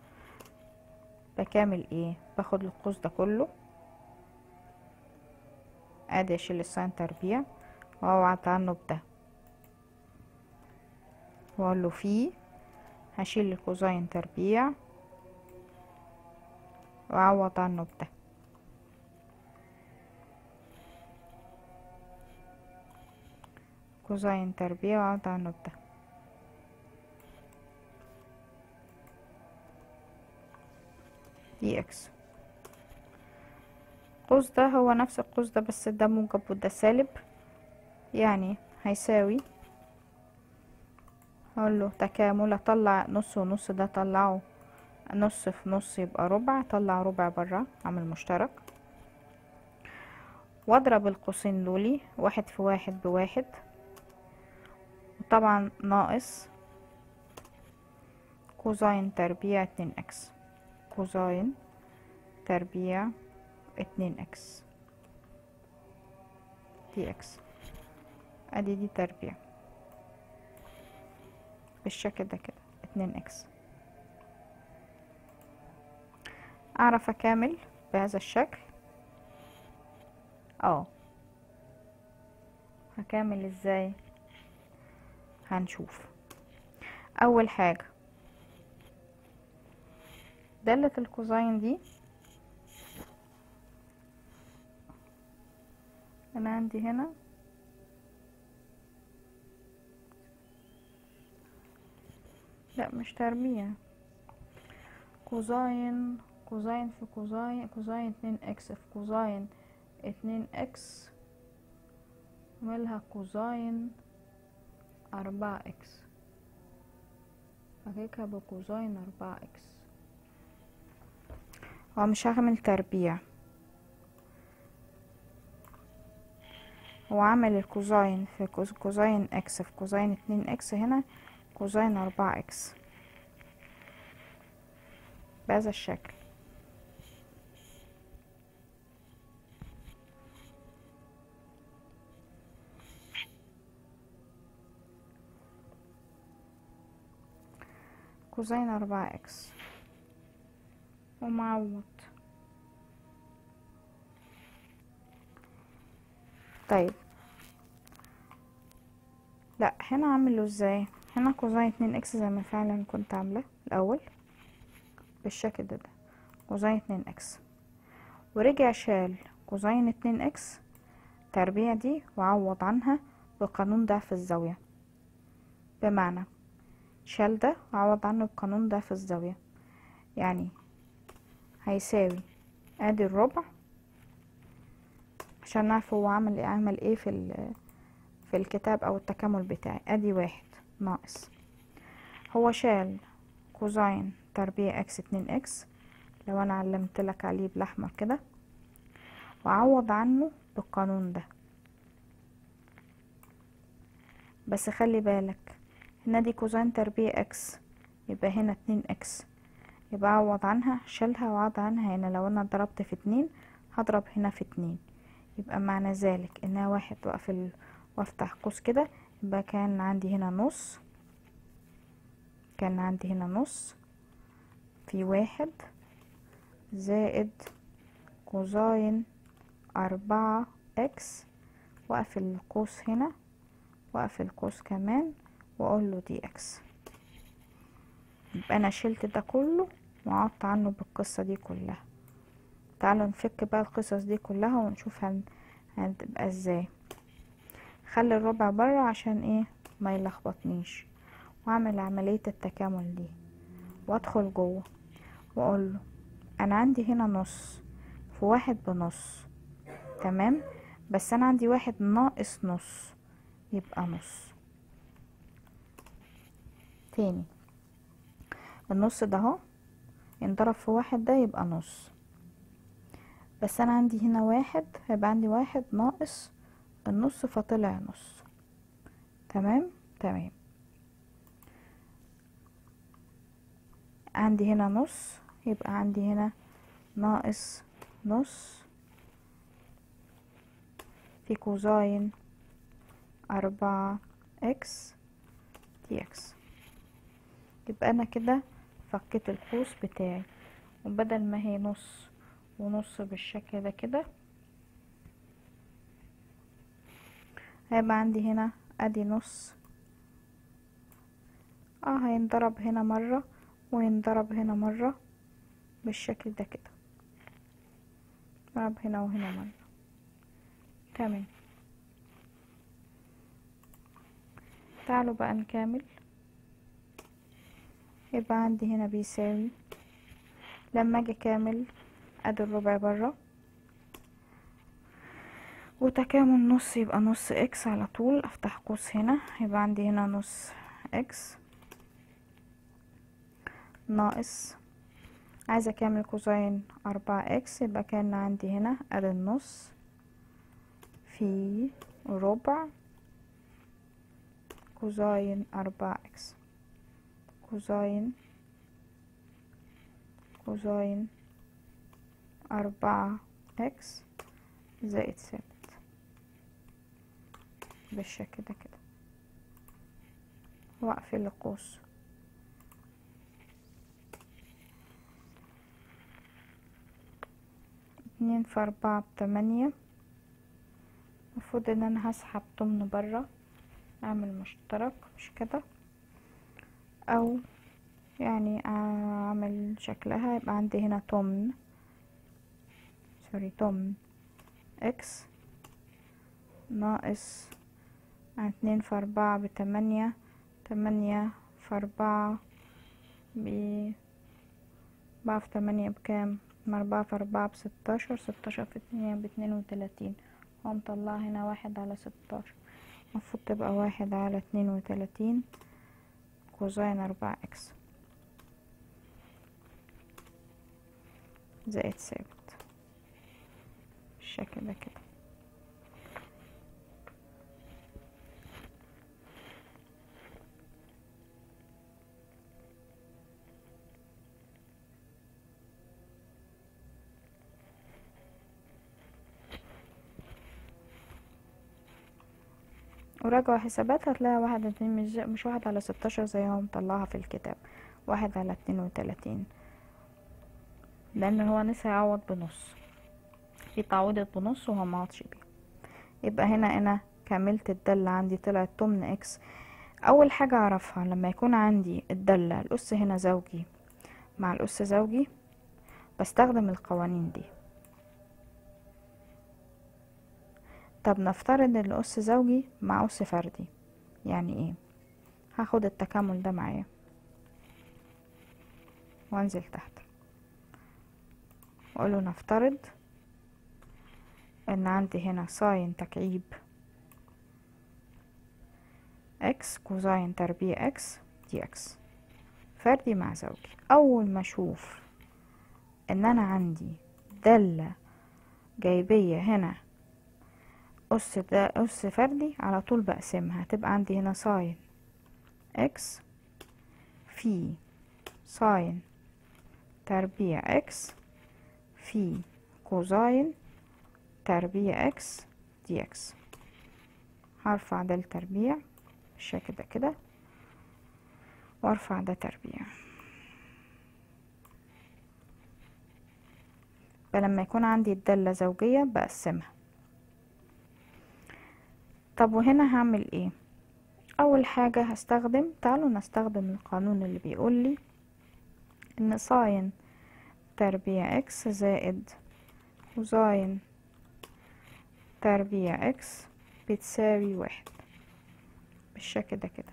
Speaker 1: بكامل ايه باخد القوس ده كله ادي اشيل الساين تربيع واوعد عنه بده واقول له فيه هشيل الكوزاين تربيع واعوض عنه بده كوزاين تربيع واعوض عنه بده دي اكس القوس ده هو نفس القوس ده بس ده موجب وده سالب يعني هيساوي هقول له تكامل اطلع نص ونص ده طلعه نص في نص يبقى ربع طلع ربع برا عامل مشترك واضرب القوسين دولي واحد في واحد بواحد وطبعا ناقص كوزاين تربيع اتنين اكس كوزاين تربيع اتنين اكس دي اكس ادي دي تربيع بالشكل ده كده اتنين اكس اعرف اكامل بهذا الشكل اه هكامل ازاي هنشوف اول حاجة دالة الكوزاين دي انا عندي هنا لا مش تربيع كوزاين كوزاين في كوزاين كوزاين اتنين اكس في كوزاين اتنين اكس مالها كوزاين اربعة اكس هكيكها بكوزاين اربعة اكس هو مش هعمل تربيع هو عمل الكوزاين في كوز- كوزاين اكس في كوزاين اتنين اكس هنا كوزاين اربعة اكس بهذا الشكل كوزين أربعة إكس ومعوض طيب لا هنا عامله ازاي هنا كوزين اتنين اكس زي ما فعلا كنت عاملة الاول بالشكل ده, ده. كوزين اتنين اكس ورجع شال كوزين اتنين اكس تربيع دي وعوض عنها بقانون ضعف الزاوية بمعنى شال ده وعوض عنه بقانون ضعف الزاوية يعني هيساوي ادي الربع عشان نعرف هو عمل ايه عمل ايه في ال- في الكتاب او التكامل بتاعي ادي واحد ناقص هو شال كوزين تربيع اكس اتنين اكس لو انا علمت لك عليه بالاحمر كده وعوض عنه بالقانون ده بس خلي بالك هنا دي كوزين تربيع اكس يبقى هنا اتنين اكس يبقى اعوض عنها شيلها وعوض عنها هنا لو انا ضربت في اتنين هضرب هنا في اتنين يبقى معنى ذلك انها واحد واقفل وافتح قوس كده يبقى كان عندي هنا نص كان عندي هنا نص في واحد زائد كوزين أربعة اكس واقفل القوس هنا واقفل القوس كمان واقول له دي اكس يبقى انا شلت ده كله وعدت عنه بالقصة دي كلها تعالوا نفك بقى القصص دي كلها ونشوف هن... هتبقى ازاي خلي الربع بره عشان ايه ما يلخبطنيش واعمل عملية التكامل دي وادخل جوه واقول له انا عندي هنا نص في واحد بنص تمام بس انا عندي واحد ناقص نص يبقى نص تاني النص ده اهو ينضرب في واحد ده يبقى نص بس انا عندي هنا واحد هيبقى عندي واحد ناقص النص فطلع نص تمام تمام عندي هنا نص يبقى عندي هنا ناقص نص في كوزين أربعة اكس دي اكس يبقى أنا كده فكيت القوس بتاعي وبدل ما هي نص ونص بالشكل ده كده هيبقى عندي هنا ادي نص اه هينضرب هنا مرة وينضرب هنا مرة بالشكل ده كده ضرب هنا وهنا مرة تمام تعالوا بقى نكمل يبقى عندي هنا بيساوي لما اجي كامل ادي الربع بره وتكامل نص يبقى نص اكس على طول افتح قوس هنا يبقى عندي هنا نص اكس ناقص عايزة اكمل كوزين أربعة اكس يبقى كان عندي هنا ادي النص في ربع كوزين أربعة اكس كوزين كوزين أربعة اكس زائد ثابت بالشكل ده كده واقفل القوس اتنين في أربعة بتمانية المفروض ان انا هسحب تمن برا اعمل مشترك مش كده او يعني اعمل شكلها يبقى عندي هنا تمن سوري تمن اكس ناقص اتنين في أربعة بتمانية تمانية في أربعة ب أربعة في تمانية بكام أربعة في أربعة بستاشر ستاشر في اتنين باتنين وتلاتين ومطلع هنا واحد على ستاشر المفروض تبقى واحد على اتنين وتلاتين كوزين أربعة اكس زائد ثابت بالشكل ده كده وراجعوا حسابات هتلاقي واحد اتنين مش, مش واحد على ستاشر زي هو مطلعها في الكتاب واحد على اتنين وتلاتين لان هو نسى يعوض بنص في تعويضة بنص وهو معوضش بيه يبقى هنا انا كملت الدالة عندي طلعت تمن اكس اول حاجة اعرفها لما يكون عندي الدالة الاس هنا زوجي مع الاس زوجي بستخدم القوانين دي طب نفترض ان الاس زوجي مع اس فردي يعني ايه هاخد التكامل ده معايا وانزل تحت واقوله نفترض ان عندي هنا ساين تكعيب اكس كوزاين تربيع اكس دي اكس فردي مع زوجي اول ما اشوف ان انا عندي دالة جايبية هنا أس ده أس فردي على طول بقسمها هتبقى عندي هنا ساين اكس في ساين تربيع اكس في كوزاين تربيع اكس دي اكس هرفع ده التربيع بالشكل ده كده وارفع ده تربيع فلما يكون عندي الدالة زوجية بقسمها طب وهنا هعمل ايه اول حاجة هستخدم تعالوا نستخدم القانون اللي بيقول لي ان ساين تربيع اكس زائد كوزاين تربيع اكس بتساوي واحد بالشكل ده كده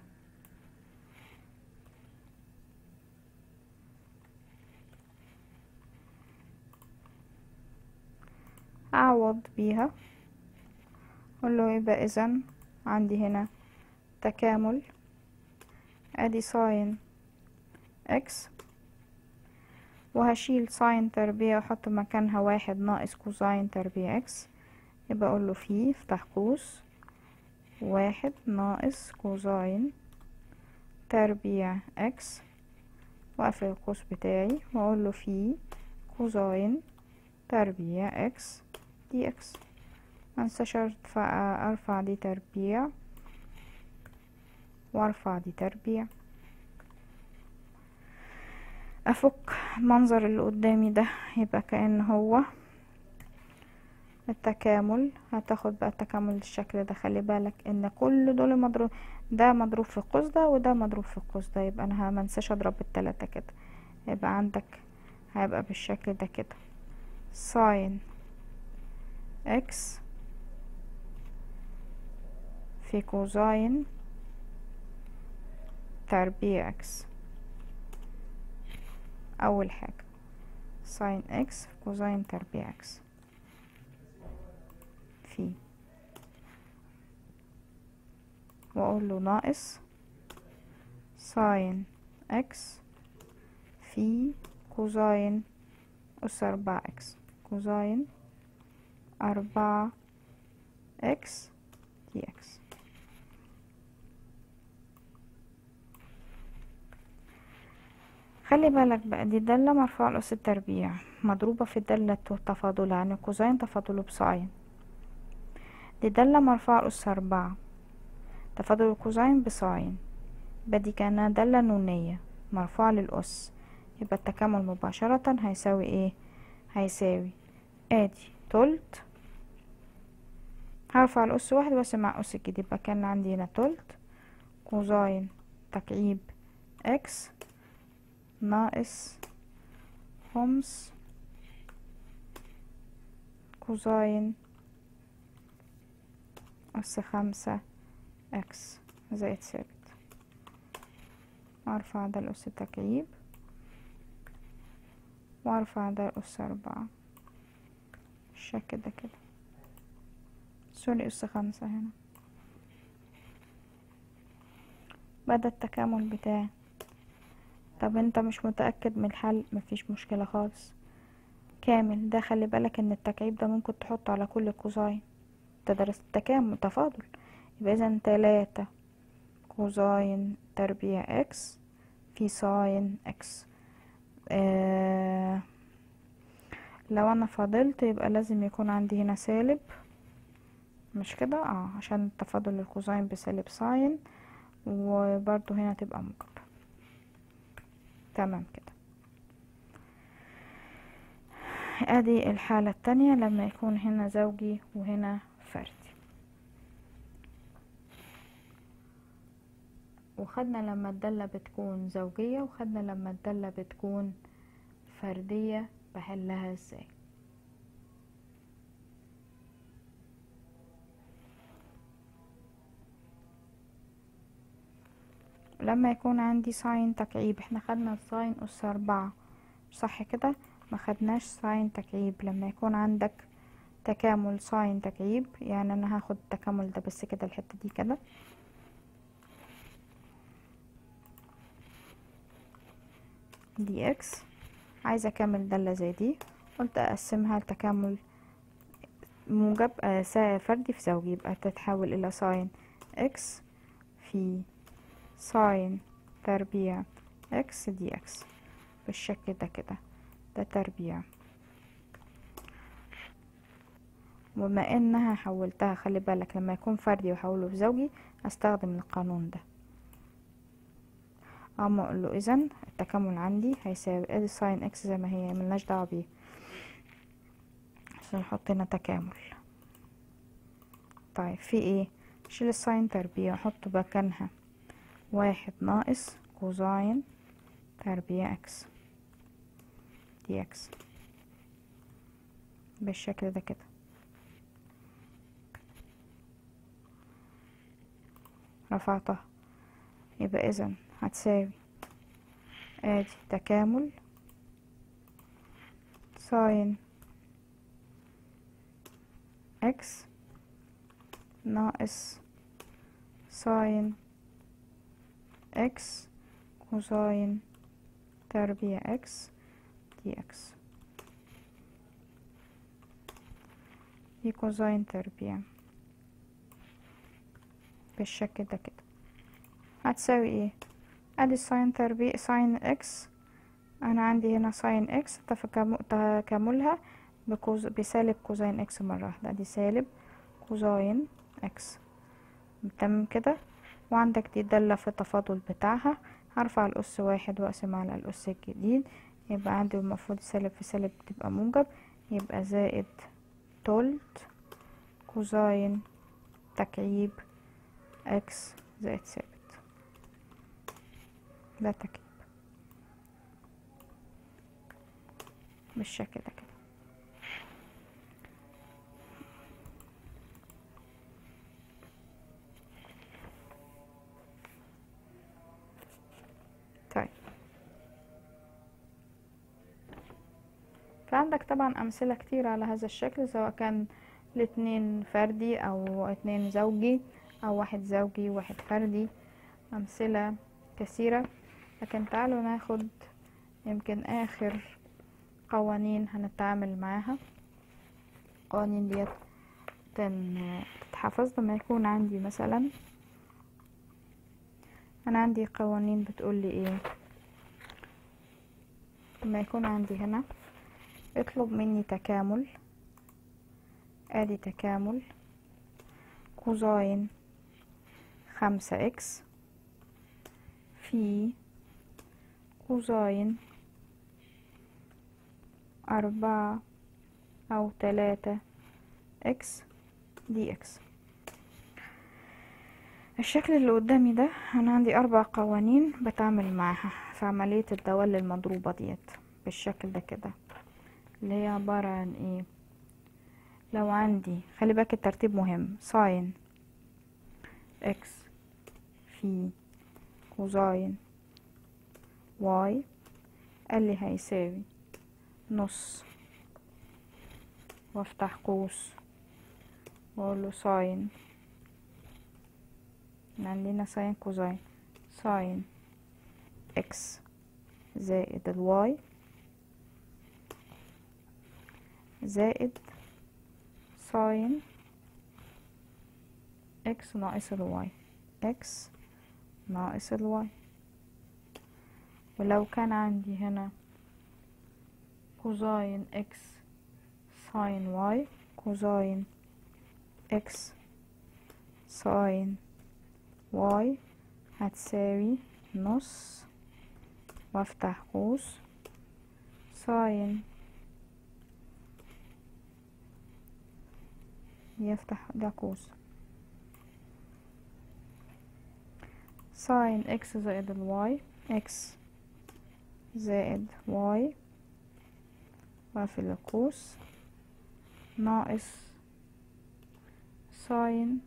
Speaker 1: اعوض بيها اقول له يبقى اذا عندي هنا تكامل ادي ساين اكس وهشيل ساين تربيع واحط مكانها واحد ناقص كوزاين تربيع اكس يبقى اقول له فيه افتح قوس واحد ناقص كوزاين تربيع اكس واقفل القوس بتاعي واقول له فيه كوزاين تربيع اكس دي اكس منساش ارفع ارفع دي تربيع وارفع دي تربيع افك المنظر اللي قدامي ده يبقى كأن هو التكامل هتاخد بقى التكامل بالشكل ده خلي بالك ان كل دول مضروب ده مضروب في القوس ده وده مضروب في القوس ده يبقى انا منساش اضرب التلاتة كده يبقى عندك هيبقى بالشكل ده كده ساين اكس في كوزاين تربيع اكس اول حاجة ساين اكس في كوزاين تربيع اكس في واقول له ناقص ساين اكس في كوزاين اس اربعة اكس كوزاين اربعة اكس دي اكس خلي بالك بقى دي دالة مرفوعة لأس التربيع مضروبة في الدالة تفاضلها يعني كوزين تفاضله بساين دي دالة مرفوعة لأس أربعة تفاضل الكوزين بساين يبقى دي كأنها دالة نونية مرفوعة للأس يبقى التكامل مباشرة هيساوي ايه هيساوي ادي تلت هرفع الأس واحد بس مع أس الجديد يبقى كان عندي هنا تلت كوزين تكعيب اكس ناقص خمس كوزين أس خمسة اكس زائد ثابت وارفع ده الأس تكعيب وارفع ده الأس أربعة بالشكل ده كده سوري أس خمسة هنا بدأ التكامل بتاعي طب انت مش متأكد من الحل مفيش مشكلة خالص كامل ده خلي بالك ان التكعيب ده ممكن تحطه على كل كوزاين تدرس التكامل تفاضل يبقى اذا تلاتة كوزاين تربيع اكس في ساين اكس آه لو انا فاضلت يبقى لازم يكون عندي هنا سالب مش كده اه عشان تفاضل الكوزاين بسالب ساين وبرضو هنا تبقى موجب تمام كده ادي الحالة التانية لما يكون هنا زوجي وهنا فردي وخدنا لما الدالة بتكون زوجية وخدنا لما الدالة بتكون فردية بحلها ازاي لما يكون عندي ساين تكعيب احنا خدنا الساين اس اربعة صح كده ما خدناش ساين تكعيب لما يكون عندك تكامل ساين تكعيب يعني انا هاخد التكامل ده بس كده الحتة دي كده دي اكس عايزة اكمل دالة زي دي قلت اقسمها لتكامل موجب آه فردي في زوجي يبقى تتحول الى ساين اكس في ساين تربيع اكس دي اكس بالشكل ده كده ده تربيع وبما انها حولتها خلي بالك لما يكون فردي وحوله في زوجي استخدم القانون ده اما اقول له اذا التكامل عندي هيساوي ادي ساين اكس زي ما هي ملناش دعوه بيه عشان نحط هنا تكامل طيب في ايه شيل الساين تربيع احط مكانها واحد ناقص كوزاين تربيع اكس دي اكس بالشكل ده كده رفعتها يبقى اذا هتساوي ادي تكامل ساين اكس ناقص ساين اكس كوساين تربيع اكس دي اكس دي كوساين تربيع بالشكل ده كده هتساوي ايه ادي ساين تربيع ساين اكس انا عندي هنا ساين اكس تكاملها بكوز بسالب كوزين اكس مرة واحدة دي سالب كوزين اكس تمام كده وعندك دي دالة في التفاضل بتاعها هرفع الأس واحد وأقسم على الأس الجديد يبقى عندي المفروض سالب في سالب تبقى موجب يبقى زائد تلت كوزين تكعيب اكس زائد ثابت ده تكعيب بالشكل ده كده طيب فعندك طبعا أمثلة كتير على هذا الشكل سواء كان الاتنين فردي أو اتنين زوجي أو واحد زوجي وواحد فردي أمثلة كثيرة لكن تعالوا ناخد يمكن آخر قوانين هنتعامل معاها القوانين ديت تتحفظ لما يكون عندي مثلا انا عندي قوانين بتقول لي ايه لما يكون عندي هنا اطلب مني تكامل ادي تكامل كوزاين خمسة اكس في كوزاين أربعة أو تلاتة اكس دي اكس الشكل اللي قدامي ده انا عندي اربع قوانين بتعامل معاها في عملية الدوال المضروبة ديت بالشكل ده كده اللي هي عبارة عن ايه لو عندي خلي بالك الترتيب مهم ساين اكس في كوزاين واي قال لي هيساوي نص وافتح قوس واقول له ساين عندنا ساين كوزاين ساين اكس زائد الواي زائد ساين اكس ناقص الواي اكس ناقص الواي ولو كان عندي هنا كوزاين اكس ساين واي كوزاين اكس ساين واي هتساوي نص وافتح قوس ساين يفتح ده قوس ساين اكس زائد الواي اكس زائد واي وفي القوس ناقص ساين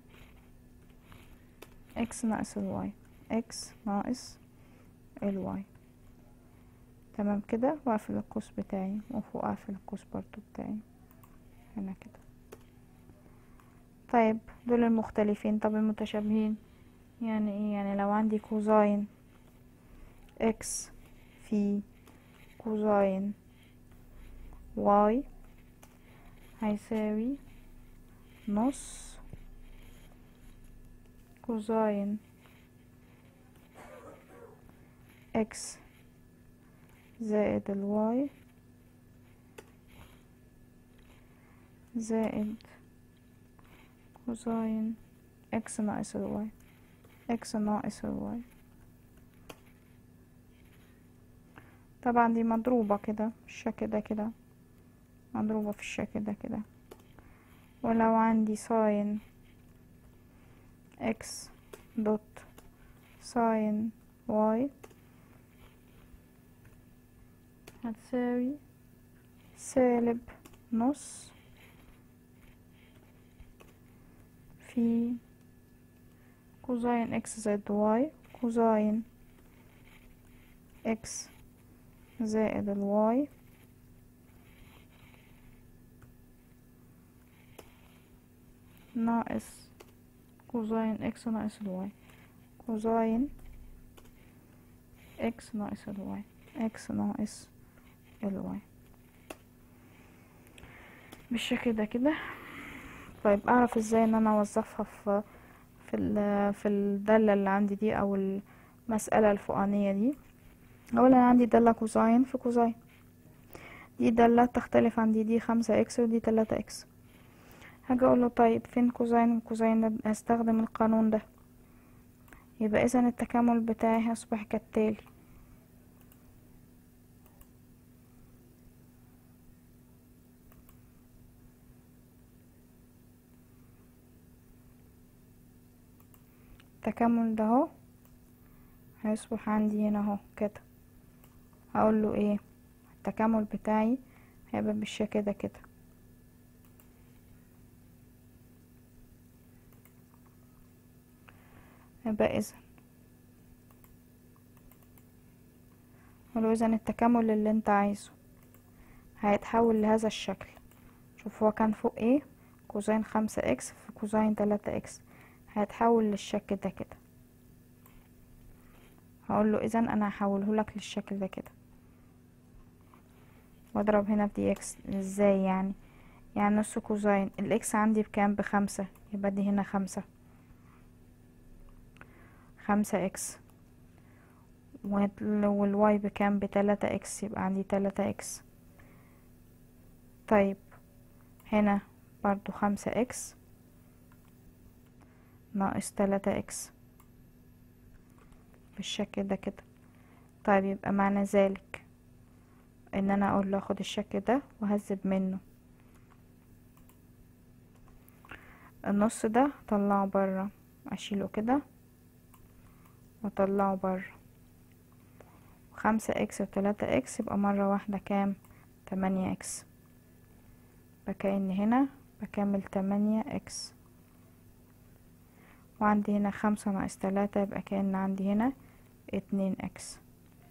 Speaker 1: اكس ناقص الواي اكس ناقص الواي تمام كده واقفل القوس بتاعي وفوق اقفل القوس برضو بتاعي هنا كده طيب دول المختلفين طب المتشابهين يعني ايه يعني لو عندي كوزاين اكس في كوزاين واي هيساوي نص كوزاين اكس زائد الواي زائد كوزاين اكس ناقص الواي اكس ناقص الواي طبعا دي مضروبة كده الشكل ده كده مضروبة في الشكل ده كده ولو عندي ساين اكس دوت ساين واي هتساوي سالب نص في كوزاين اكس زائد واي كوزاين اكس زائد الواي ناقص كوزاين اكس ناقص الواي كوزاين اكس ناقص الواي اكس ناقص الواي بالشكل ده كده طيب اعرف ازاي ان انا اوظفها في في ال- في الدالة اللي عندي دي او المسألة الفوقانية دي اولا عندي دالة كوزاين في كوزاين دي دالة تختلف عن دي دي خمسة اكس ودي تلاتة اكس هاجي اقول له طيب فين كوزاين وكوزاين ده هستخدم القانون ده يبقى اذا التكامل بتاعي هيصبح كالتالي التكامل ده اهو هيصبح عندي هنا اهو كده هقول له ايه التكامل بتاعي هيبقى بالشكل ده كده يبقى اذا ولو اذا التكامل اللي انت عايزه هيتحول لهذا الشكل شوف هو كان فوق ايه كوزين خمسة اكس في كوزين تلاتة اكس هيتحول للشكل ده كده هقول له اذا انا هحوله لك للشكل ده كده واضرب هنا في دي اكس ازاي يعني يعني نص كوزين الاكس عندي بكام بخمسة يبقى دي هنا خمسة خمسة اكس والواي بكام بتلاتة اكس يبقى عندي تلاتة اكس طيب هنا برضو خمسة اكس ناقص تلاتة اكس بالشكل ده كده طيب يبقى معنى ذلك ان انا اقول له اخد الشكل ده وهذب منه النص ده طلعه برا اشيله كده واطلعه برا خمسة اكس وتلاتة اكس يبقى مرة واحدة كام تمانية اكس بكأن هنا بكمل تمانية اكس وعندي هنا خمسة ناقص تلاتة يبقى كأن عندي هنا اتنين اكس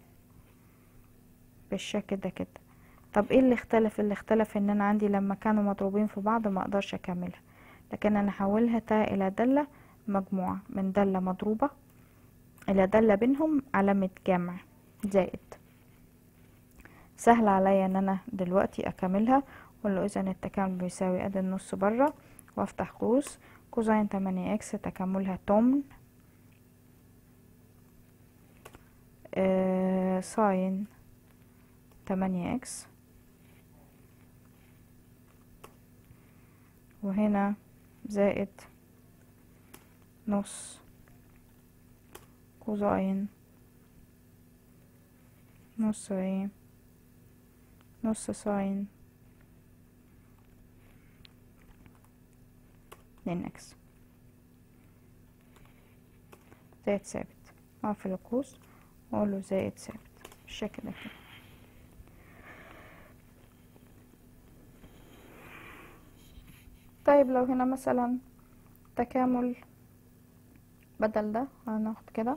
Speaker 1: بالشكل ده كده طب ايه اللي اختلف اللي اختلف ان انا عندي لما كانوا مضروبين في بعض ما اقدرش اكملها لكن انا هحولها تا الى دالة مجموعة من دالة مضروبة الى دالة بينهم علامة جمع زائد سهل عليا ان انا دلوقتي اكملها اقول له اذا التكامل بيساوي ادي النص بره وافتح قوس كوزين تمانية اكس تكاملها تمن آه ساين تمانية اكس وهنا زائد نص كوزين نص ايه نص ساين اتنين اكس زائد ثابت اقفل القوس واقول له زائد ثابت بالشكل ده كده طيب لو هنا مثلا تكامل بدل ده هناخد كده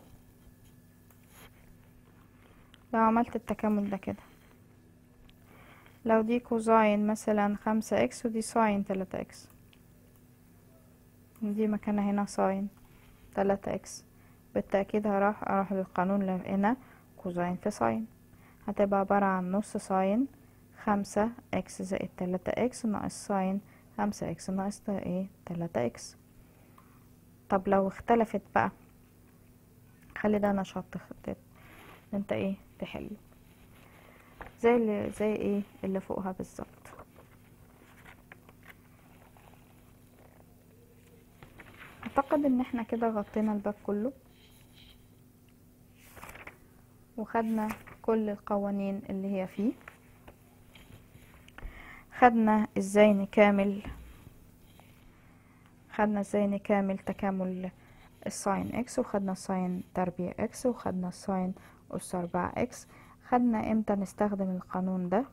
Speaker 1: لو عملت التكامل ده كده لو دي كوزاين مثلا خمسة اكس ودي ساين تلاتة اكس دي مكانها هنا ساين تلاتة اكس بالتأكيد هروح اروح للقانون اللي هنا كوزاين في ساين هتبقى عبارة عن نص ساين خمسة اكس زائد تلاتة اكس ناقص ساين خمسة اكس ناقص ايه تلاتة اكس طب لو اختلفت بقى خلي ده نشاط تخطيط انت ايه تحل زي اللي زي ايه اللي فوقها بالظبط اعتقد ان احنا كده غطينا الباب كله وخدنا كل القوانين اللي هي فيه خدنا ازاي نكامل خدنا ازاي نكامل تكامل الساين اكس وخدنا الساين تربيع اكس وخدنا الساين اس اربعة اكس خدنا امتى نستخدم القانون ده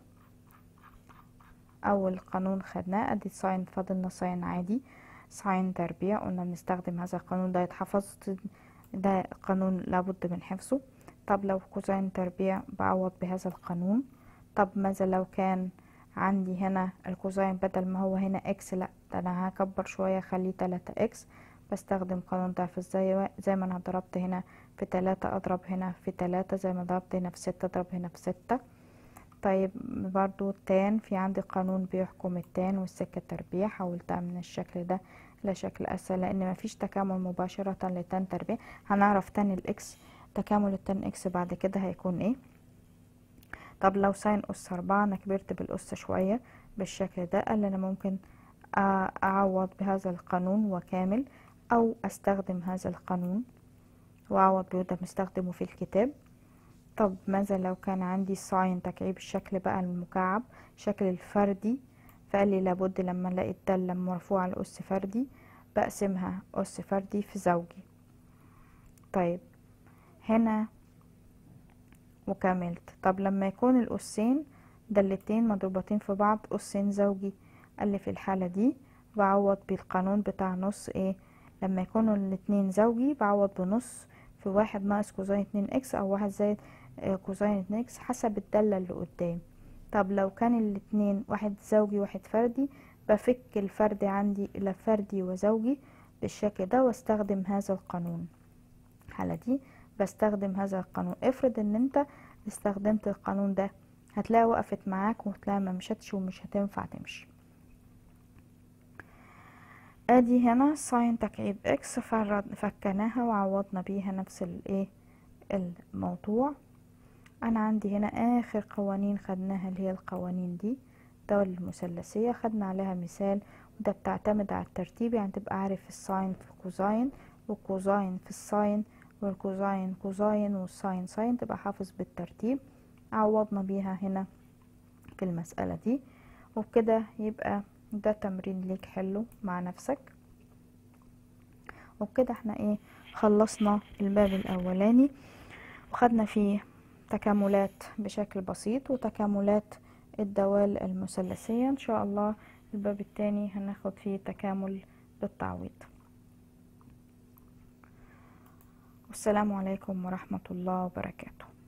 Speaker 1: اول قانون خدناه ادي ساين فاضلنا ساين عادي ساين تربيع قلنا بنستخدم هذا القانون ده يتحفظ ده قانون لابد من حفظه طب لو كوزين تربيع بعوض بهذا القانون طب ماذا لو كان عندي هنا الكوزين بدل ما هو هنا اكس لا ده انا هكبر شوية اخليه تلاتة اكس بستخدم قانون ضعف زي زي ما انا ضربت هنا في تلاتة اضرب هنا في تلاتة زي ما ضربت هنا في ستة اضرب هنا في ستة طيب برضو التان في عندي قانون بيحكم التان والسكة تربيع حولتها من الشكل ده لشكل اسهل لان مفيش تكامل مباشرة لتان تربيع هنعرف تان الاكس تكامل التان اكس بعد كده هيكون ايه طب لو ساين اس اربعة انا كبرت بالاس شوية بالشكل ده قال انا ممكن اعوض بهذا القانون وكامل او استخدم هذا القانون واعوض بيه ده مستخدمه في الكتاب طب ماذا لو كان عندي ساين تكعيب الشكل بقى المكعب شكل الفردي فقال لي لابد لما الاقي الدالة مرفوعة لأس فردي بقسمها أس فردي في زوجي طيب هنا وكملت طب لما يكون الأسين دالتين مضروبتين في بعض أسين زوجي قال لي في الحالة دي بعوض بالقانون بتاع نص ايه لما يكونوا الاتنين زوجي بعوض بنص في واحد ناقص كوزين اتنين اكس او واحد زائد كوزين اتنين اكس حسب الدالة اللي قدام طب لو كان الاتنين واحد زوجي واحد فردي بفك الفرد عندي الى فردي وزوجي بالشكل ده واستخدم هذا القانون الحالة دي بستخدم هذا القانون افرض ان انت استخدمت القانون ده هتلاقي وقفت معاك وهتلاقي ما مشتش ومش هتنفع تمشي ادي هنا ساين تكعيب اكس فرد فكناها وعوضنا بيها نفس الايه الموضوع انا عندي هنا اخر قوانين خدناها اللي هي القوانين دي الدول المثلثية خدنا عليها مثال وده بتعتمد على الترتيب يعني تبقى عارف الساين في الكوزاين والكوزاين في الساين والكوزاين كوزاين والساين ساين تبقى حافظ بالترتيب عوضنا بيها هنا في المسألة دي وبكده يبقى ده تمرين ليك حلو مع نفسك وبكده احنا ايه خلصنا الباب الاولاني وخدنا فيه تكاملات بشكل بسيط وتكاملات الدوال المثلثية ان شاء الله الباب التاني هناخد فيه تكامل بالتعويض والسلام عليكم ورحمة الله وبركاته